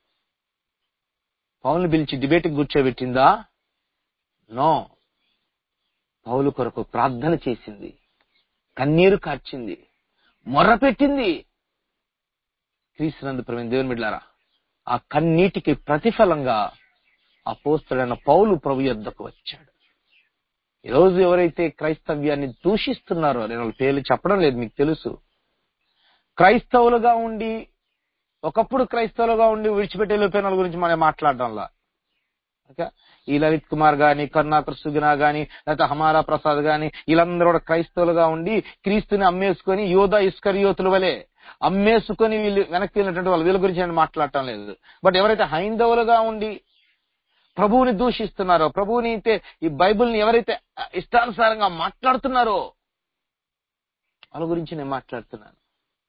పౌల్ని పిలిచి డిబేట్ కూర్చోబెట్టిందా నో పౌలు కొరకు ప్రార్థన చేసింది కన్నీరు కార్చింది మొర్ర పెట్టింది క్రీస్తునందు ప్రవీణ్ దేవుని బిడ్డారా ఆ కన్నీటికి ప్రతిఫలంగా ఆ పోస్తుడైన పౌలు ప్రభు యొద్దకు వచ్చాడు ఈరోజు ఎవరైతే క్రైస్తవ్యాన్ని దూషిస్తున్నారో నేను వాళ్ళ పేర్లు చెప్పడం లేదు మీకు తెలుసు క్రైస్తవులుగా ఉండి ఒకప్పుడు క్రైస్తవులుగా ఉండి విడిచిపెట్టి వెళ్ళిపోయిన వాళ్ళ గురించి మనం మాట్లాడడంలా ఓకే ఈ లలిత్ కుమార్ గాని కరుణాకర్ సుగుణ గాని లేకపోతే హమారా ప్రసాద్ గాని వీళ్ళందరూ కూడా క్రైస్తవులుగా ఉండి క్రీస్తుని అమ్మేసుకొని యోధ ఇస్కరియోతుల వలె అమ్మేసుకొని వీళ్ళు వెనక్కి వెళ్ళినటువంటి వాళ్ళు వీళ్ళ గురించి నేను మాట్లాడటం లేదు బట్ ఎవరైతే హైందవులుగా ఉండి ప్రభువుని దూషిస్తున్నారో ప్రభువుని అయితే ఈ బైబిల్ని ఎవరైతే ఇష్టానుసారంగా మాట్లాడుతున్నారో వాళ్ళ గురించి నేను మాట్లాడుతున్నాను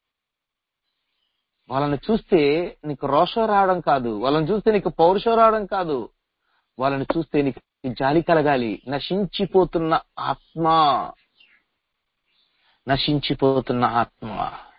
వాళ్ళని చూస్తే నీకు రోషం రావడం కాదు వాళ్ళని చూస్తే నీకు పౌరుషం రావడం కాదు వాళ్ళని చూస్తే నీకు జాలి కలగాలి నశించిపోతున్న ఆత్మ నశించిపోతున్న ఆత్మ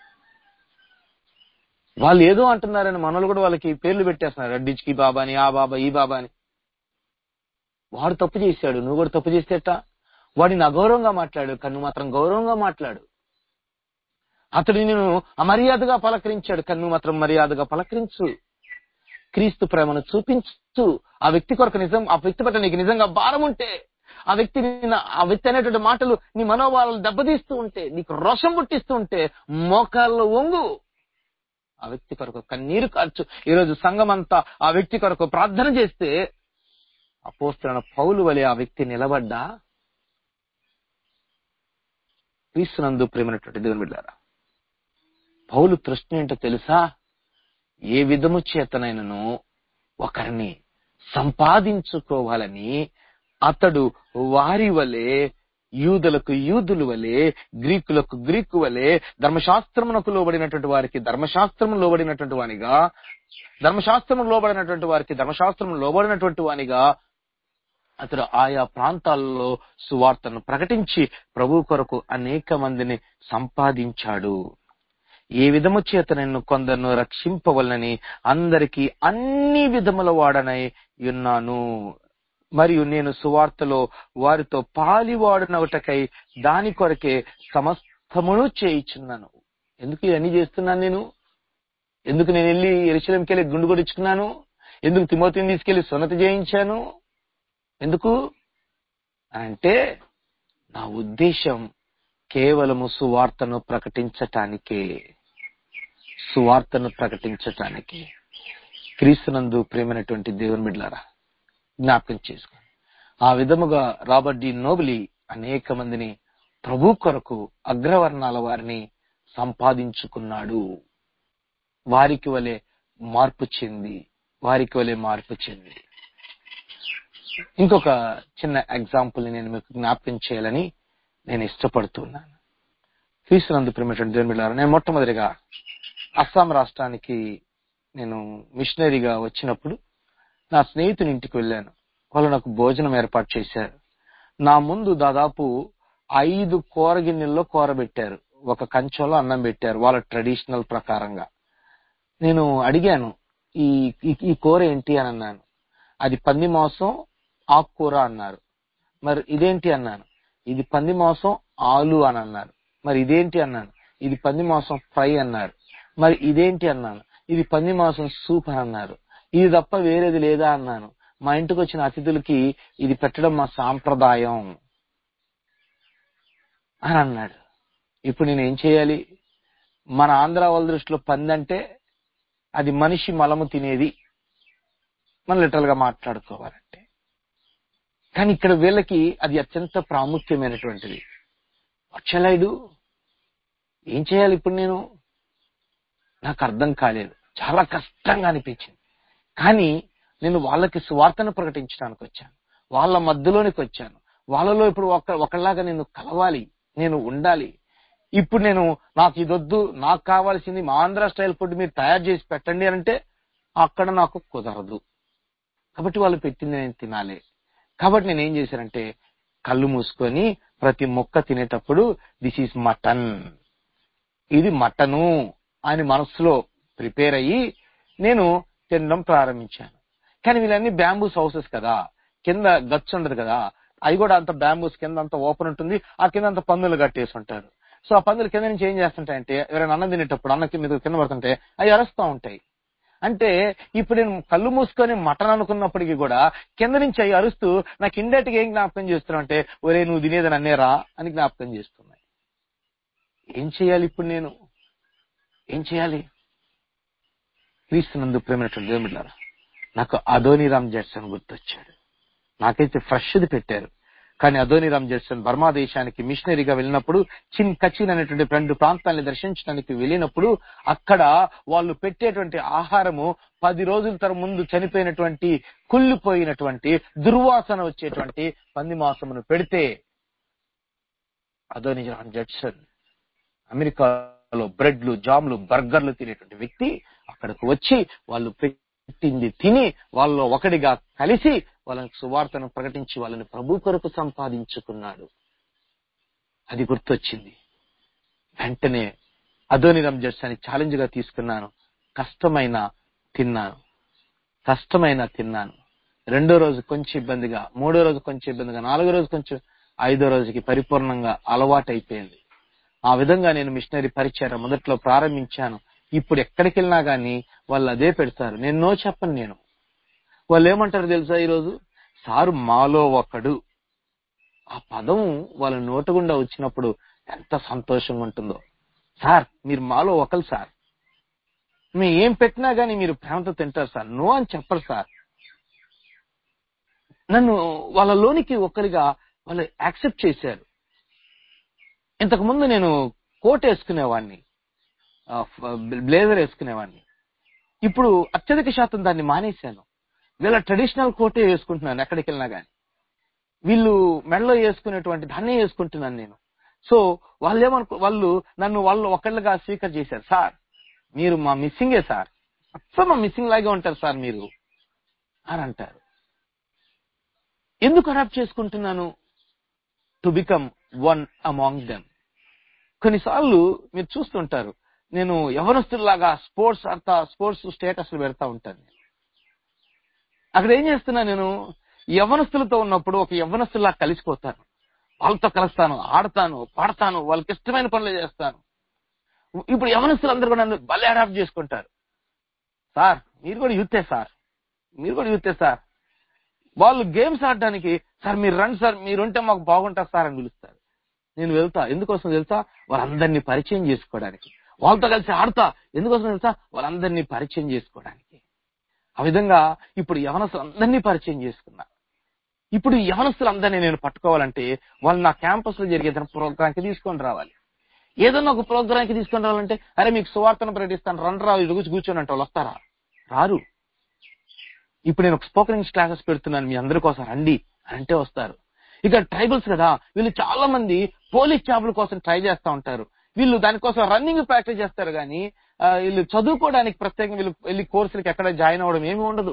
వాళ్ళు ఏదో అంటున్నారని మనలు కూడా వాళ్ళకి పేర్లు పెట్టేస్తున్నారు అడ్డిచ్కి బాబా అని ఆ బాబా ఈ బాబా అని వాడు తప్పు చేశాడు నువ్వు కూడా తప్పు చేస్తేట వాడిని అగౌరవంగా మాట్లాడు కానీ నువ్వు మాత్రం గౌరవంగా మాట్లాడు అతడు నేను అమర్యాదగా పలకరించాడు కానీ నువ్వు మాత్రం మర్యాదగా పలకరించు క్రీస్తు ప్రేమను చూపించు ఆ వ్యక్తి కొరకు నిజం ఆ వ్యక్తి పట్ల నీకు నిజంగా భారం ఉంటే ఆ వ్యక్తి నిన్న- ఆ వ్యక్తి అనేటువంటి మాటలు నీ మనోభావాలను దెబ్బతీస్తూ ఉంటే నీకు రోషం పుట్టిస్తూ ఉంటే మోకాల్లో వంగు ఆ వ్యక్తి కొరకు కన్నీరు కార్చు ఈరోజు సంఘం అంతా ఆ వ్యక్తి కొరకు ప్రార్థన చేస్తే అపోస్తున్న పౌలు వలె ఆ వ్యక్తి నిలబడ్డా క్రీస్తునందు ప్రేమైనటువంటి దేవుని బిడ్డారా పౌలు ప్రశ్న ఏంటో తెలుసా ఏ విధము చేతనైనను ఒకరిని సంపాదించుకోవాలని అతడు వారి వలె యూదులకు యూదులు వలె గ్రీకులకు గ్రీకు వలె ధర్మశాస్త్రమునకు లోబడినటువంటి వారికి ధర్మశాస్త్రము లోబడినటువంటి వానిగా ధర్మశాస్త్రము లోబడినటువంటి వారికి ధర్మశాస్త్రము లోబడినటువంటి వానిగా అతడు ఆయా ప్రాంతాల్లో సువార్తను ప్రకటించి ప్రభు కొరకు అనేక మందిని సంపాదించాడు ఏ విధము చేత నిన్ను కొందరిను రక్షింపవలనని అందరికీ అన్ని విధముల వాడనై ఉన్నాను మరియు నేను సువార్తలో వారితో పాలివాడునవుటకై దాని కొరకే సమస్తమును చేయిచున్నాను ఎందుకు ఇవన్నీ చేస్తున్నాను నేను ఎందుకు నేను వెళ్ళి ఎరుశలంకి వెళ్ళి గుండు కొడుచుకున్నాను ఎందుకు తిమోతిని తీసుకెళ్లి సున్నతి చేయించాను ఎందుకు అంటే నా ఉద్దేశం కేవలము సువార్తను ప్రకటించటానికే సువార్తను ప్రకటించటానికి క్రీస్తునందు ప్రేమైనటువంటి దేవుని బిడ్లారా జ్ఞాపకం చేసుకోండి ఆ విధముగా రాబర్ట్ డి నోబిలి అనేక మందిని ప్రభు కొరకు అగ్రవర్ణాల వారిని సంపాదించుకున్నాడు వారికి వలె మార్పు చెంది వారికి వలె మార్పు చెంది ఇంకొక చిన్న ఎగ్జాంపుల్ నేను మీకు జ్ఞాపకం చేయాలని నేను ఇష్టపడుతున్నాను క్రీస్తునందు ప్రేమటువంటి దేవుని బిడ్డలారా, నేను మొట్టమొదటిగా అస్సాం రాష్ట్రానికి నేను మిషనరీగా వచ్చినప్పుడు నా స్నేహితుని ఇంటికి వెళ్ళాను వాళ్ళు నాకు భోజనం ఏర్పాటు చేశారు నా ముందు దాదాపు ఐదు కూర గిన్నెల్లో కూర పెట్టారు ఒక కంచంలో అన్నం పెట్టారు వాళ్ళ ట్రెడిషనల్ ప్రకారంగా నేను అడిగాను ఈ ఈ- ఈ కూర ఏంటి అని అన్నాను అది పంది మాంసం ఆకుకూర అన్నారు మరి ఇదేంటి అన్నాను ఇది పంది మాంసం ఆలు అని అన్నారు మరి ఇదేంటి అన్నాను ఇది పంది మాంసం ఫ్రై అన్నారు మరి ఇదేంటి అన్నాను ఇది పంది మాంసం సూప్ అని అన్నారు ఇది తప్ప వేరేది లేదా అన్నాను మా ఇంటికి వచ్చిన అతిథులకి ఇది పెట్టడం మా సాంప్రదాయం అని అన్నాడు ఇప్పుడు నేను ఏం చేయాలి మన ఆంధ్ర వాళ్ళ దృష్టిలో పంది అంటే అది మనిషి మలము తినేది మనం లిటరల్ గా మాట్లాడుకోవాలంటే కానీ ఇక్కడ వీళ్ళకి అది అత్యంత ప్రాముఖ్యమైనటువంటిది వచ్చలాయుడు ఏం చేయాలి ఇప్పుడు నేను నాకు అర్థం కాలేదు చాలా కష్టంగా అనిపించింది కానీ నేను వాళ్ళకి సువార్తను ప్రకటించడానికి వచ్చాను వాళ్ళ మధ్యలోనికి వచ్చాను వాళ్ళలో ఇప్పుడు ఒక ఒకలాగా నేను కలవాలి నేను ఉండాలి ఇప్పుడు నేను నాకు ఇదొద్దు నాకు కావాల్సింది మా ఆంధ్ర స్టైల్ ఫుడ్ మీరు తయారు చేసి పెట్టండి అని అంటే అక్కడ నాకు కుదరదు కాబట్టి వాళ్ళు పెట్టింది నేను తినాలి కాబట్టి నేను ఏం చేశానంటే కళ్ళు మూసుకొని ప్రతి మొక్క తినేటప్పుడు దిస్ ఈజ్ మటన్ ఇది మటను అని మనసులో ప్రిపేర్ అయ్యి నేను తినడం ప్రారంభించాను కానీ వీళ్ళన్నీ బ్యాంబూస్ హౌసెస్ కదా కింద గచ్చు ఉండదు కదా అవి కూడా అంత బ్యాంబూస్ కింద అంత ఓపెన్ ఉంటుంది ఆ కింద అంత పందులు కట్టేసి ఉంటారు సో ఆ పందులు కింద నుంచి ఏం చేస్తుంటాయంటే ఎవరైనా అన్నం తినేటప్పుడు అన్న కింద కింద పడుతుంటే అవి అరుస్తూ ఉంటాయి అంటే ఇప్పుడు నేను కళ్ళు మూసుకొని మటన్ అనుకున్నప్పటికీ కూడా కింద నుంచి అవి అరుస్తూ నాకు ఇండైరెక్ట్ గా ఏం జ్ఞాపకం చేస్తున్నా అంటే ఒరే నువ్వు తినేదని అన్నేరా అని జ్ఞాపకం చేస్తున్నాయి ఏం చేయాలి ఇప్పుడు నేను ఏం చేయాలి క్రీస్తునందు ప్రేమైనటువంటి దేవుని బిడ్డలారా, నాకు అదోనిరామ్ జడ్సన్ గుర్తొచ్చాడు నాకైతే ఫ్రెష్ది పెట్టారు కానీ అదోనిరామ్ జడ్సన్ బర్మా దేశానికి మిషనరీగా వెళ్ళినప్పుడు చిన్ కచిన్ అనేటువంటి రెండు ప్రాంతాన్ని దర్శించడానికి వెళ్ళినప్పుడు అక్కడ వాళ్ళు పెట్టేటువంటి ఆహారము పది రోజుల తర ముందు చనిపోయినటువంటి కుళ్ళిపోయినటువంటి దుర్వాసన వచ్చేటువంటి పంది మాంసమును పెడితే అదోనిరామ్ జడ్సన్ అమెరికాలో బ్రెడ్లు జామ్లు బర్గర్లు తినేటువంటి వ్యక్తి అక్కడికి వచ్చి వాళ్ళు పెట్టింది తిని వాళ్ళు ఒకటిగా కలిసి వాళ్ళకి సువార్తను ప్రకటించి వాళ్ళని ప్రభు కొరకు సంపాదించుకున్నాడు అది గుర్తొచ్చింది వెంటనే అదోని రంజర్స్ అని ఛాలెంజ్ గా తీసుకున్నాను కష్టమైన తిన్నాను కష్టమైన తిన్నాను రెండో రోజు కొంచెం ఇబ్బందిగా మూడో రోజు కొంచెం ఇబ్బందిగా నాలుగో రోజు కొంచెం ఐదో రోజుకి పరిపూర్ణంగా అలవాటు అయిపోయింది ఆ విధంగా నేను మిషనరీ పరిచయం మొదట్లో ప్రారంభించాను ఇప్పుడు ఎక్కడికి వెళ్ళినా గానీ వాళ్ళు అదే పెడతారు నేను నో చెప్పను నేను వాళ్ళు ఏమంటారు తెలుసా ఈరోజు సారు మాలో ఒకడు ఆ పదం వాళ్ళ నోట గుండా వచ్చినప్పుడు ఎంత సంతోషంగా ఉంటుందో సార్ మీరు మాలో ఒకరు సార్ మేము ఏం పెట్టినా గానీ మీరు ప్రేమతో తింటారు సార్ నో అని చెప్పరు సార్ నన్ను వాళ్ళ లోనికి ఒకరిగా వాళ్ళు యాక్సెప్ట్ చేశారు ఇంతకు ముందు నేను కోట్ వేసుకునేవాడిని బ్లేజర్ వేసుకునేవాడిని ఇప్పుడు అత్యధిక శాతం దాన్ని మానేశాను వీళ్ళ ట్రెడిషనల్ కోటే వేసుకుంటున్నాను ఎక్కడికి వెళ్ళినా గానీ వీళ్ళు మెడలో వేసుకునేటువంటి దాన్నే వేసుకుంటున్నాను నేను సో వాళ్ళు ఏమనుకో వాళ్ళు నన్ను వాళ్ళు ఒకళ్ళుగా స్వీకర్ చేశారు సార్ మీరు మా మిస్సింగే సార్ అచ్చం మా మిస్సింగ్ లాగే ఉంటారు సార్ మీరు అని అంటారు ఎందుకు అడాప్ట్ చేసుకుంటున్నాను to become one among them కొన్నిసార్లు మీరు చూస్తుంటారు నేను యవనస్తుల్లాగా స్పోర్ట్స్ అంతా స్పోర్ట్స్ స్టేటస్ పెడతా ఉంటాను నేను. అక్కడ ఏం చేస్తున్నా నేను యవనస్తులతో ఉన్నప్పుడు ఒక యవనస్తుల్లా కలిసిపోతాను వాళ్ళతో కలుస్తాను ఆడతాను పాడతాను వాళ్ళకి ఇష్టమైన పనులు చేస్తాను ఇప్పుడు యవనస్తులు అందరూ కూడా నన్ను భలే అడాప్ట్ చేసుకుంటారు సార్ మీరు కూడా యూతే సార్ మీరు కూడా యూతే సార్ వాళ్ళు గేమ్స్ ఆడడానికి సార్ మీరు రండి సార్ మీరుంటే మాకు బాగుంటారు సార్ అని పిలుస్తారు నేను వెళ్తా ఎందుకోసం తెలుసా వాళ్ళందరినీ పరిచయం చేసుకోవడానికి వాళ్ళతో కలిసి ఆడతా ఎందుకోసం తెలుసా వాళ్ళందరినీ పరిచయం చేసుకోవడానికి ఆ విధంగా ఇప్పుడు యవనస్తులు అందరినీ పరిచయం చేసుకున్నా ఇప్పుడు ఈ యవనస్తులందరినీ నేను పట్టుకోవాలంటే వాళ్ళు నా క్యాంపస్ లో జరిగే ప్రోగ్రామ్ కి తీసుకొని రావాలి ఏదన్నా ఒక ప్రోగ్రామ్ కి తీసుకొని రావాలంటే అరే మీకు సువార్తను ప్రకటిస్తాను రండి రా ఇటు కూర్చు కూర్చొని అంటే వాళ్ళు వస్తారా రారు ఇప్పుడు నేను ఒక స్పోకెన్ ఇంగ్లీష్ క్లాసెస్ పెడుతున్నాను మీ అందరి కోసం రండి అని అంటే వస్తారు ఇక ట్రైబల్స్ కదా వీళ్ళు చాలా మంది పోలీస్ జాబుల కోసం ట్రై చేస్తా ఉంటారు వీళ్ళు దానికోసం రన్నింగ్ ప్రాక్టీస్ చేస్తారు కానీ ఆ, వీళ్ళు చదువుకోవడానికి ప్రత్యేకంగా వీళ్ళు వెళ్ళి కోర్సులకి ఎక్కడ జాయిన్ అవ్వడం ఏమీ ఉండదు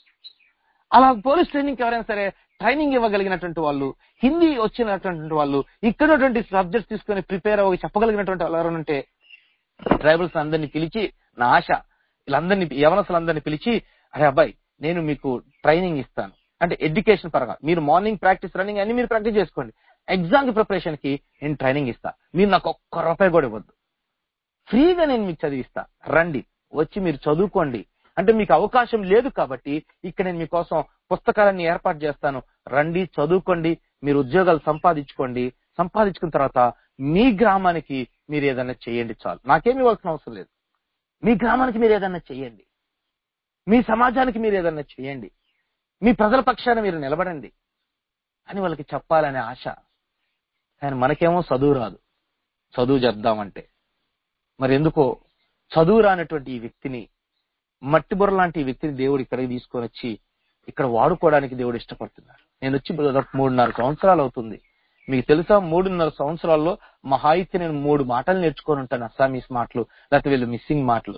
అలా పోలీస్ ట్రైనింగ్ ఎవరైనా సరే ట్రైనింగ్ ఇవ్వగలిగినటువంటి వాళ్ళు హిందీ వచ్చినటువంటి వాళ్ళు ఇక్కడ సబ్జెక్ట్స్ తీసుకొని ప్రిపేర్ అవ్వి చెప్పగలిగినటువంటి వాళ్ళు ఎవరైనా ఉంటే ట్రైబల్స్ అందరినీ పిలిచి నా ఆశ వీళ్ళందరినీ యవనస్తులందరినీ పిలిచి అరే అబ్బాయి నేను మీకు ట్రైనింగ్ ఇస్తాను అంటే ఎడ్యుకేషన్ పరంగా మీరు మార్నింగ్ ప్రాక్టీస్ రన్నింగ్ అన్ని మీరు ప్రాక్టీస్ చేసుకోండి ఎగ్జామ్ కి ప్రిపరేషన్ కి నేను ట్రైనింగ్ ఇస్తా మీరు నాకు ఒక్క రూపాయి కూడా ఇవ్వద్దు ఫ్రీగా నేను మీకు చదివిస్తా రండి వచ్చి మీరు చదువుకోండి అంటే మీకు అవకాశం లేదు కాబట్టి ఇక్కడ నేను మీకోసం పుస్తకాలన్నీ ఏర్పాటు చేస్తాను రండి చదువుకోండి మీరు ఉద్యోగాలు సంపాదించుకోండి సంపాదించుకున్న తర్వాత మీ గ్రామానికి మీరు ఏదైనా చేయండి చాలు నాకేమి ఇవ్వాల్సిన అవసరం లేదు మీ గ్రామానికి మీరు ఏదైనా చేయండి మీ సమాజానికి మీరు ఏదైనా చేయండి మీ ప్రజల పక్షాన మీరు నిలబడండి అని వాళ్ళకి చెప్పాలనే ఆశ కానీ మనకేమో చదువు రాదు చదువు చెప్దామంటే మరి ఎందుకో చదువు రానటువంటి ఈ వ్యక్తిని మట్టి బుర్ర లాంటి ఈ వ్యక్తిని దేవుడు ఇక్కడికి తీసుకొని వచ్చి ఇక్కడ వాడుకోవడానికి దేవుడు ఇష్టపడుతున్నారు నేను వచ్చి దాదాపు మూడున్నర సంవత్సరాలు అవుతుంది మీకు తెలుసా మూడున్నర సంవత్సరాల్లో మహా అయితే నేను మూడు మాటలు నేర్చుకొని ఉంటాను అస్సామీస్ మాటలు లేకపోతే వీళ్ళు మిస్సింగ్ మాటలు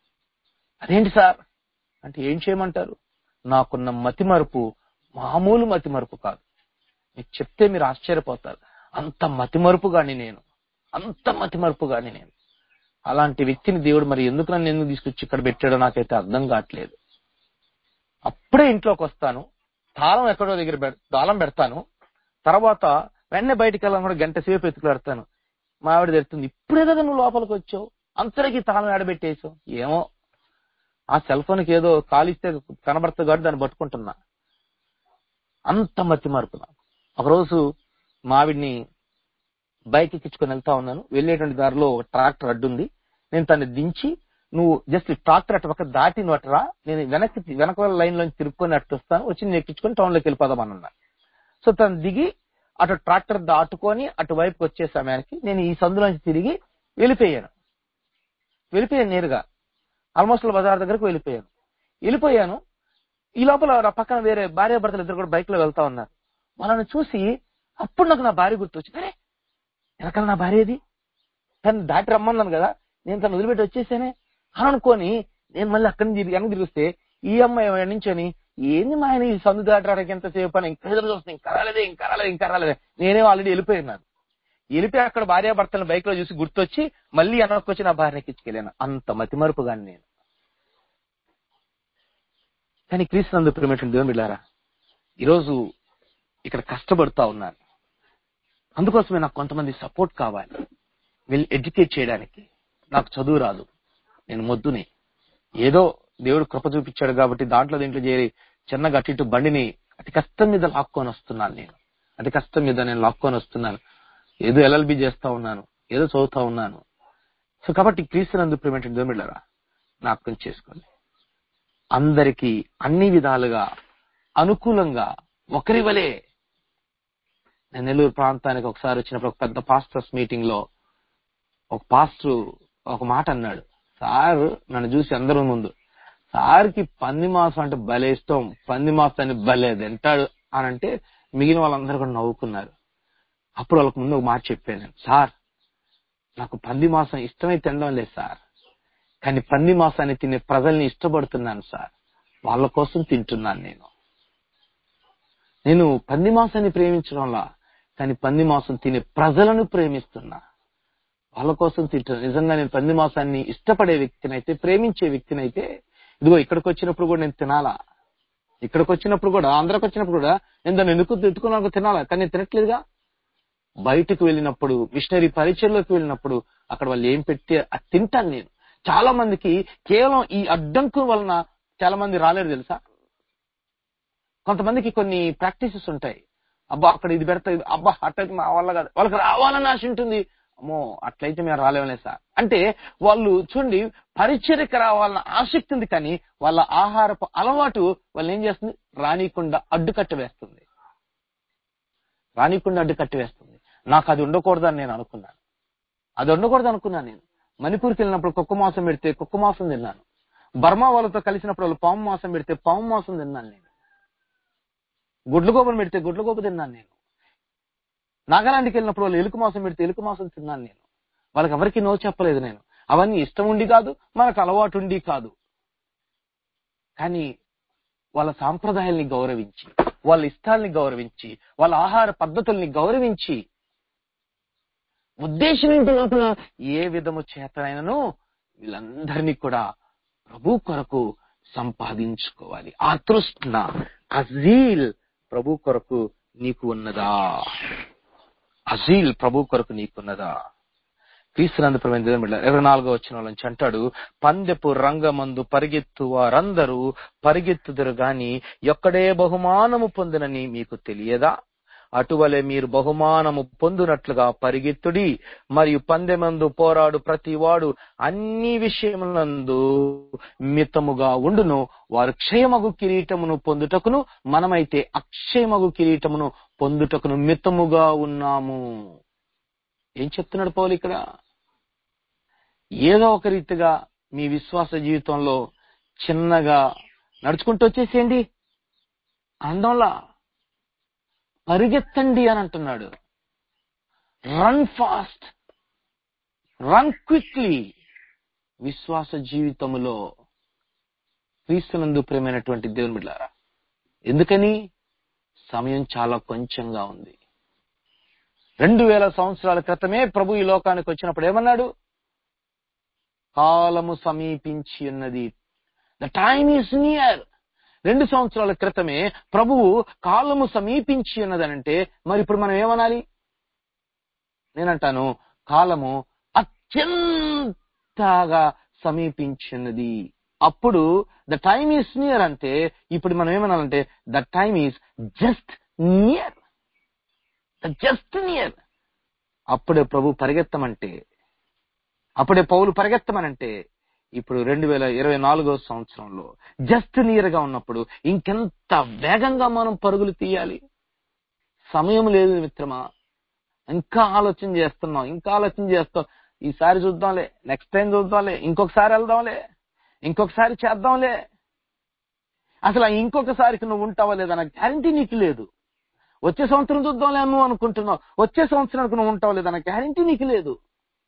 అదేంటి సార్ అంటే ఏం చేయమంటారు నాకున్న మతి మరుపు మామూలు మతి మరుపు కాదు మీకు చెప్తే మీరు ఆశ్చర్యపోతారు అంత మతి మరుపుగాని నేను అంత మతి మరుపుగాని నేను అలాంటి వ్యక్తిని దేవుడు మరి ఎందుకు నన్ను ఎందుకు తీసుకొచ్చి ఇక్కడ పెట్టాడో నాకైతే అర్థం కావట్లేదు అప్పుడే ఇంట్లోకి వస్తాను తాళం ఎక్కడో దగ్గర పెడ- తాళం పెడతాను తర్వాత వెంటనే బయటికి వెళ్ళాలని కూడా గంట సేపు ఎత్తుకులాడతాను మా ఆవిడ తెరుతుంది ఇప్పుడే కదా నువ్వు లోపలికి వచ్చావు అంతరికి తాళం ఆడబెట్టేసావు ఏమో ఆ సెల్ ఫోన్కి ఏదో కాలిస్తే కనబడుతుంది కాబట్టి దాన్ని పట్టుకుంటున్నా అంత మతి మార్పు నాకు ఒకరోజు మా ఆవిడ్ని బైక్ ఎక్కించుకొని వెళ్తా ఉన్నాను వెళ్ళేటువంటి దారిలో ఒక ట్రాక్టర్ అడ్డుంది నేను తను దించి నువ్వు జస్ట్ ట్రాక్టర్ అటు పక్క దాటి నువ్వు అటురా నేను వెనక్కి వెనక లైన్ లోంచి తిరుక్కొని అటు వస్తాను వచ్చి నేను ఎక్కించుకొని టౌన్ లోకి వెళ్ళిపోదాం అని అన్నా సో తను దిగి అటు ట్రాక్టర్ దాటుకొని అటువైపుకి వచ్చే సమయానికి నేను ఈ సందులోంచి తిరిగి వెళ్ళిపోయాను వెళ్ళిపోయాను నేరుగా ఆల్మోస్ట్ బజార్ దగ్గరకు వెళ్ళిపోయాను వెళ్ళిపోయాను ఈ లోపల నా పక్కన వేరే భార్య భర్తలు ఇద్దరు కూడా బైక్ లో వెళ్తా ఉన్నారు వాళ్ళని చూసి అప్పుడు నాకు నా భార్య గుర్తొచ్చింది అరే వెనకాల నా భార్య ఏది తను దాటి రమ్మన్నాను కదా నేను తను వదిలిపెట్టి వచ్చేసానే అని అనుకొని నేను మళ్ళీ అక్కడి నుంచి తిరిగి వెనక్కి తిరిగిస్తే ఈ అమ్మాయి నుంచొని ఏంది మా ఆయన ఈ సందు దాటడానికి ఎంతసేపు అని ఇంకా ఎదురు చూస్తే ఇంకా రాలేదే ఇంకా రాలేదు ఇంకా రాలేదే నేనే ఆల్రెడీ వెళ్ళిపోయినాను వెళ్ళిపోయి అక్కడ భార్యాభర్తలను బైక్ లో చూసి గుర్తొచ్చి మళ్ళీ వెనక్కి వచ్చి నా భార్యకి ఇచ్చుకెళ్ళాను అంత మతిమరుపు గాని నేను కానీ క్రీస్తునందు ప్రేమటువంటి దేవుని బిడ్డారా ఈరోజు ఇక్కడ కష్టపడుతా ఉన్నాను అందుకోసమే నాకు కొంతమంది సపోర్ట్ కావాలి వీళ్ళు ఎడ్యుకేట్ చేయడానికి నాకు చదువు రాదు నేను మొద్దుని ఏదో దేవుడు కృప చూపించాడు కాబట్టి దాంట్లో దీంట్లో చేరి చిన్నగా అటు ఇటు బండిని అతి కష్టం మీద లాక్కొని వస్తున్నాను నేను అతి కష్టం మీద నేను లాక్కొని వస్తున్నాను ఏదో ఎల్ఎల్బి చేస్తా ఉన్నాను ఏదో చదువుతా ఉన్నాను సో కాబట్టి క్రీస్తునందు ప్రేమటువంటి దేవుమిళ్ళరా జ్ఞాపకం చేసుకోండి అందరికీ అన్ని విధాలుగా అనుకూలంగా ఒకరి వలే నేను నెల్లూరు ప్రాంతానికి ఒకసారి వచ్చినప్పుడు ఒక పెద్ద పాస్టర్స్ మీటింగ్ లో ఒక పాస్టర్ ఒక మాట అన్నాడు సార్ నన్ను చూసి అందరూ ముందు సార్కి పంది మాసం అంటే భలే ఇష్టం పంది మాసాన్ని భలే తింటాడు అని అంటే మిగిలిన వాళ్ళందరూ కూడా నవ్వుకున్నారు అప్పుడు వాళ్ళకి ముందు ఒక మాట చెప్పాను నేను సార్ నాకు పంది మాసం ఇష్టమై తినడం లేదు సార్ కానీ పంది మాసాన్ని తినే ప్రజల్ని ఇష్టపడుతున్నాను సార్ వాళ్ళ కోసం తింటున్నాను నేను నేను పంది మాసాన్ని ప్రేమించడంలా కానీ పంది మాసం తినే ప్రజలను ప్రేమిస్తున్నా వాళ్ళ కోసం తింటున్నా నిజంగా నేను పంది మాసాన్ని ఇష్టపడే వ్యక్తినైతే ప్రేమించే వ్యక్తినైతే ఇదిగో ఇక్కడికి వచ్చినప్పుడు కూడా నేను తినాలా ఇక్కడికి వచ్చినప్పుడు కూడా ఆంధ్రాకి వచ్చినప్పుడు కూడా నేను దాన్ని ఎందుకు ఎత్తుకున్నాను తినాలా కానీ నేను తినట్లేదుగా బయటకు వెళ్ళినప్పుడు మిషనరీ పరిచయలోకి వెళ్ళినప్పుడు అక్కడ వాళ్ళు ఏం పెట్టి అది తింటాను నేను చాలా మందికి కేవలం ఈ అడ్డంకు వలన చాలా మంది రాలేరు తెలుసా కొంతమందికి కొన్ని ప్రాక్టీసెస్ ఉంటాయి అబ్బా అక్కడ ఇది పెడతా ఇది అబ్బా అట్లయితే మా వల్ల కాదు వాళ్ళకి రావాలని ఆశ ఉంటుంది అమ్మో అట్లయితే మేము రాలేమలే సార్ అంటే వాళ్ళు చూడండి పరిచర్యకి రావాలన్న ఆసక్తి ఉంది కానీ వాళ్ళ ఆహారపు అలవాటు వాళ్ళు ఏం చేస్తుంది రానికుండా అడ్డుకట్ట వేస్తుంది రానికుండా అడ్డుకట్ట వేస్తుంది నాకు అది ఉండకూడదని నేను అనుకున్నాను అది ఉండకూడదు అనుకున్నాను నేను మణిపూర్కి వెళ్ళినప్పుడు కుక్క మాంసం పెడితే కుక్క మాంసం తిన్నాను బర్మా వాళ్ళతో కలిసినప్పుడు వాళ్ళు పాము మాంసం పెడితే పాము మాంసం తిన్నాను నేను గుడ్ల గోపలు పెడితే గుడ్ల గోప తిన్నాను నేను నాగాలాండ్కి వెళ్ళినప్పుడు వాళ్ళు ఎలుక మాంసం పెడితే ఎలుక మాంసం తిన్నాను నేను వాళ్ళకి ఎవరికి నో చెప్పలేదు నేను అవన్నీ ఇష్టం ఉండి కాదు మనకు అలవాటు ఉండి కాదు కానీ వాళ్ళ సాంప్రదాయాల్ని గౌరవించి వాళ్ళ ఇష్టాల్ని గౌరవించి వాళ్ళ ఆహార పద్ధతుల్ని గౌరవించి ఉద్దేశం ఏంటి లోపల ఏ విధము చేతనైనను వీళ్ళందరినీ కూడా ప్రభు కొరకు సంపాదించుకోవాలి ఆ తృష్ణ అజీల్ ప్రభు కొరకు నీకు ఉన్నదా అజీల్ ప్రభు కొరకు నీకున్నదా క్రీస్తునందు ప్రవేశ ఇరవై నాలుగో వచ్చిన వాళ్ళ నుంచి అంటాడు పందెపు రంగమందు పరిగెత్తు వారందరూ పరిగెత్తుదురు గాని ఎక్కడే బహుమానము పొందినని మీకు తెలియదా అటువలే మీరు బహుమానము పొందునట్లుగా పరిగెత్తుడి మరియు పందెమందు పోరాడు ప్రతివాడు అన్ని విషయములందు మితముగా ఉండును వారు క్షయమగు కిరీటమును పొందుటకును మనమైతే అక్షయమగు కిరీటమును పొందుటకును మితముగా ఉన్నాము ఏం చెప్తున్నాడు పౌలు ఇక్కడ ఏదో ఒక రీతిగా మీ విశ్వాస జీవితంలో చిన్నగా నడుచుకుంటూ వచ్చేసేయండి అందంలా పరిగెత్తండి అని అంటున్నాడు రన్ ఫాస్ట్ రన్ క్విక్లీ విశ్వాస జీవితములో క్రీస్తునందు ప్రేమైనటువంటి దేవుని బిడ్డారా ఎందుకని సమయం చాలా కొంచెంగా ఉంది రెండు వేల సంవత్సరాల క్రితమే ప్రభు ఈ లోకానికి వచ్చినప్పుడు ఏమన్నాడు కాలము సమీపించి ఉన్నది ద టైమ్ ఈస్ నియర్ రెండు సంవత్సరాల క్రితమే ప్రభువు కాలము సమీపించి ఉన్నదనంటే మరి ఇప్పుడు మనం ఏమనాలి నేనంటాను కాలము అత్యంతగా సమీపించినది అప్పుడు ద టైమ్ ఈస్ నియర్ అంటే ఇప్పుడు మనం ఏమనాలంటే the time is just near just near అప్పుడే ప్రభు పరిగెత్తమంటే అప్పుడే పౌలు పరిగెత్తమనంటే ఇప్పుడు రెండు వేల ఇరవై నాలుగో సంవత్సరంలో జస్ట్ నియర్ గా ఉన్నప్పుడు ఇంకెంత వేగంగా మనం పరుగులు తీయాలి సమయం లేదు మిత్రమా ఇంకా ఆలోచన చేస్తున్నాం ఇంకా ఆలోచన చేస్తాం ఈసారి చూద్దాంలే నెక్స్ట్ టైం చూద్దాంలే ఇంకొకసారి వెళ్దాంలే ఇంకొకసారి చేద్దాంలే అసలు ఆ ఇంకొకసారికి నువ్వు ఉంటావా లేదా నాకు గ్యారంటీ నీకు లేదు వచ్చే సంవత్సరం చూద్దాంలే నువ్వు అనుకుంటున్నావు వచ్చే సంవత్సరానికి నువ్వు ఉంటావు లేదా నాకు గ్యారంటీ నీకు లేదు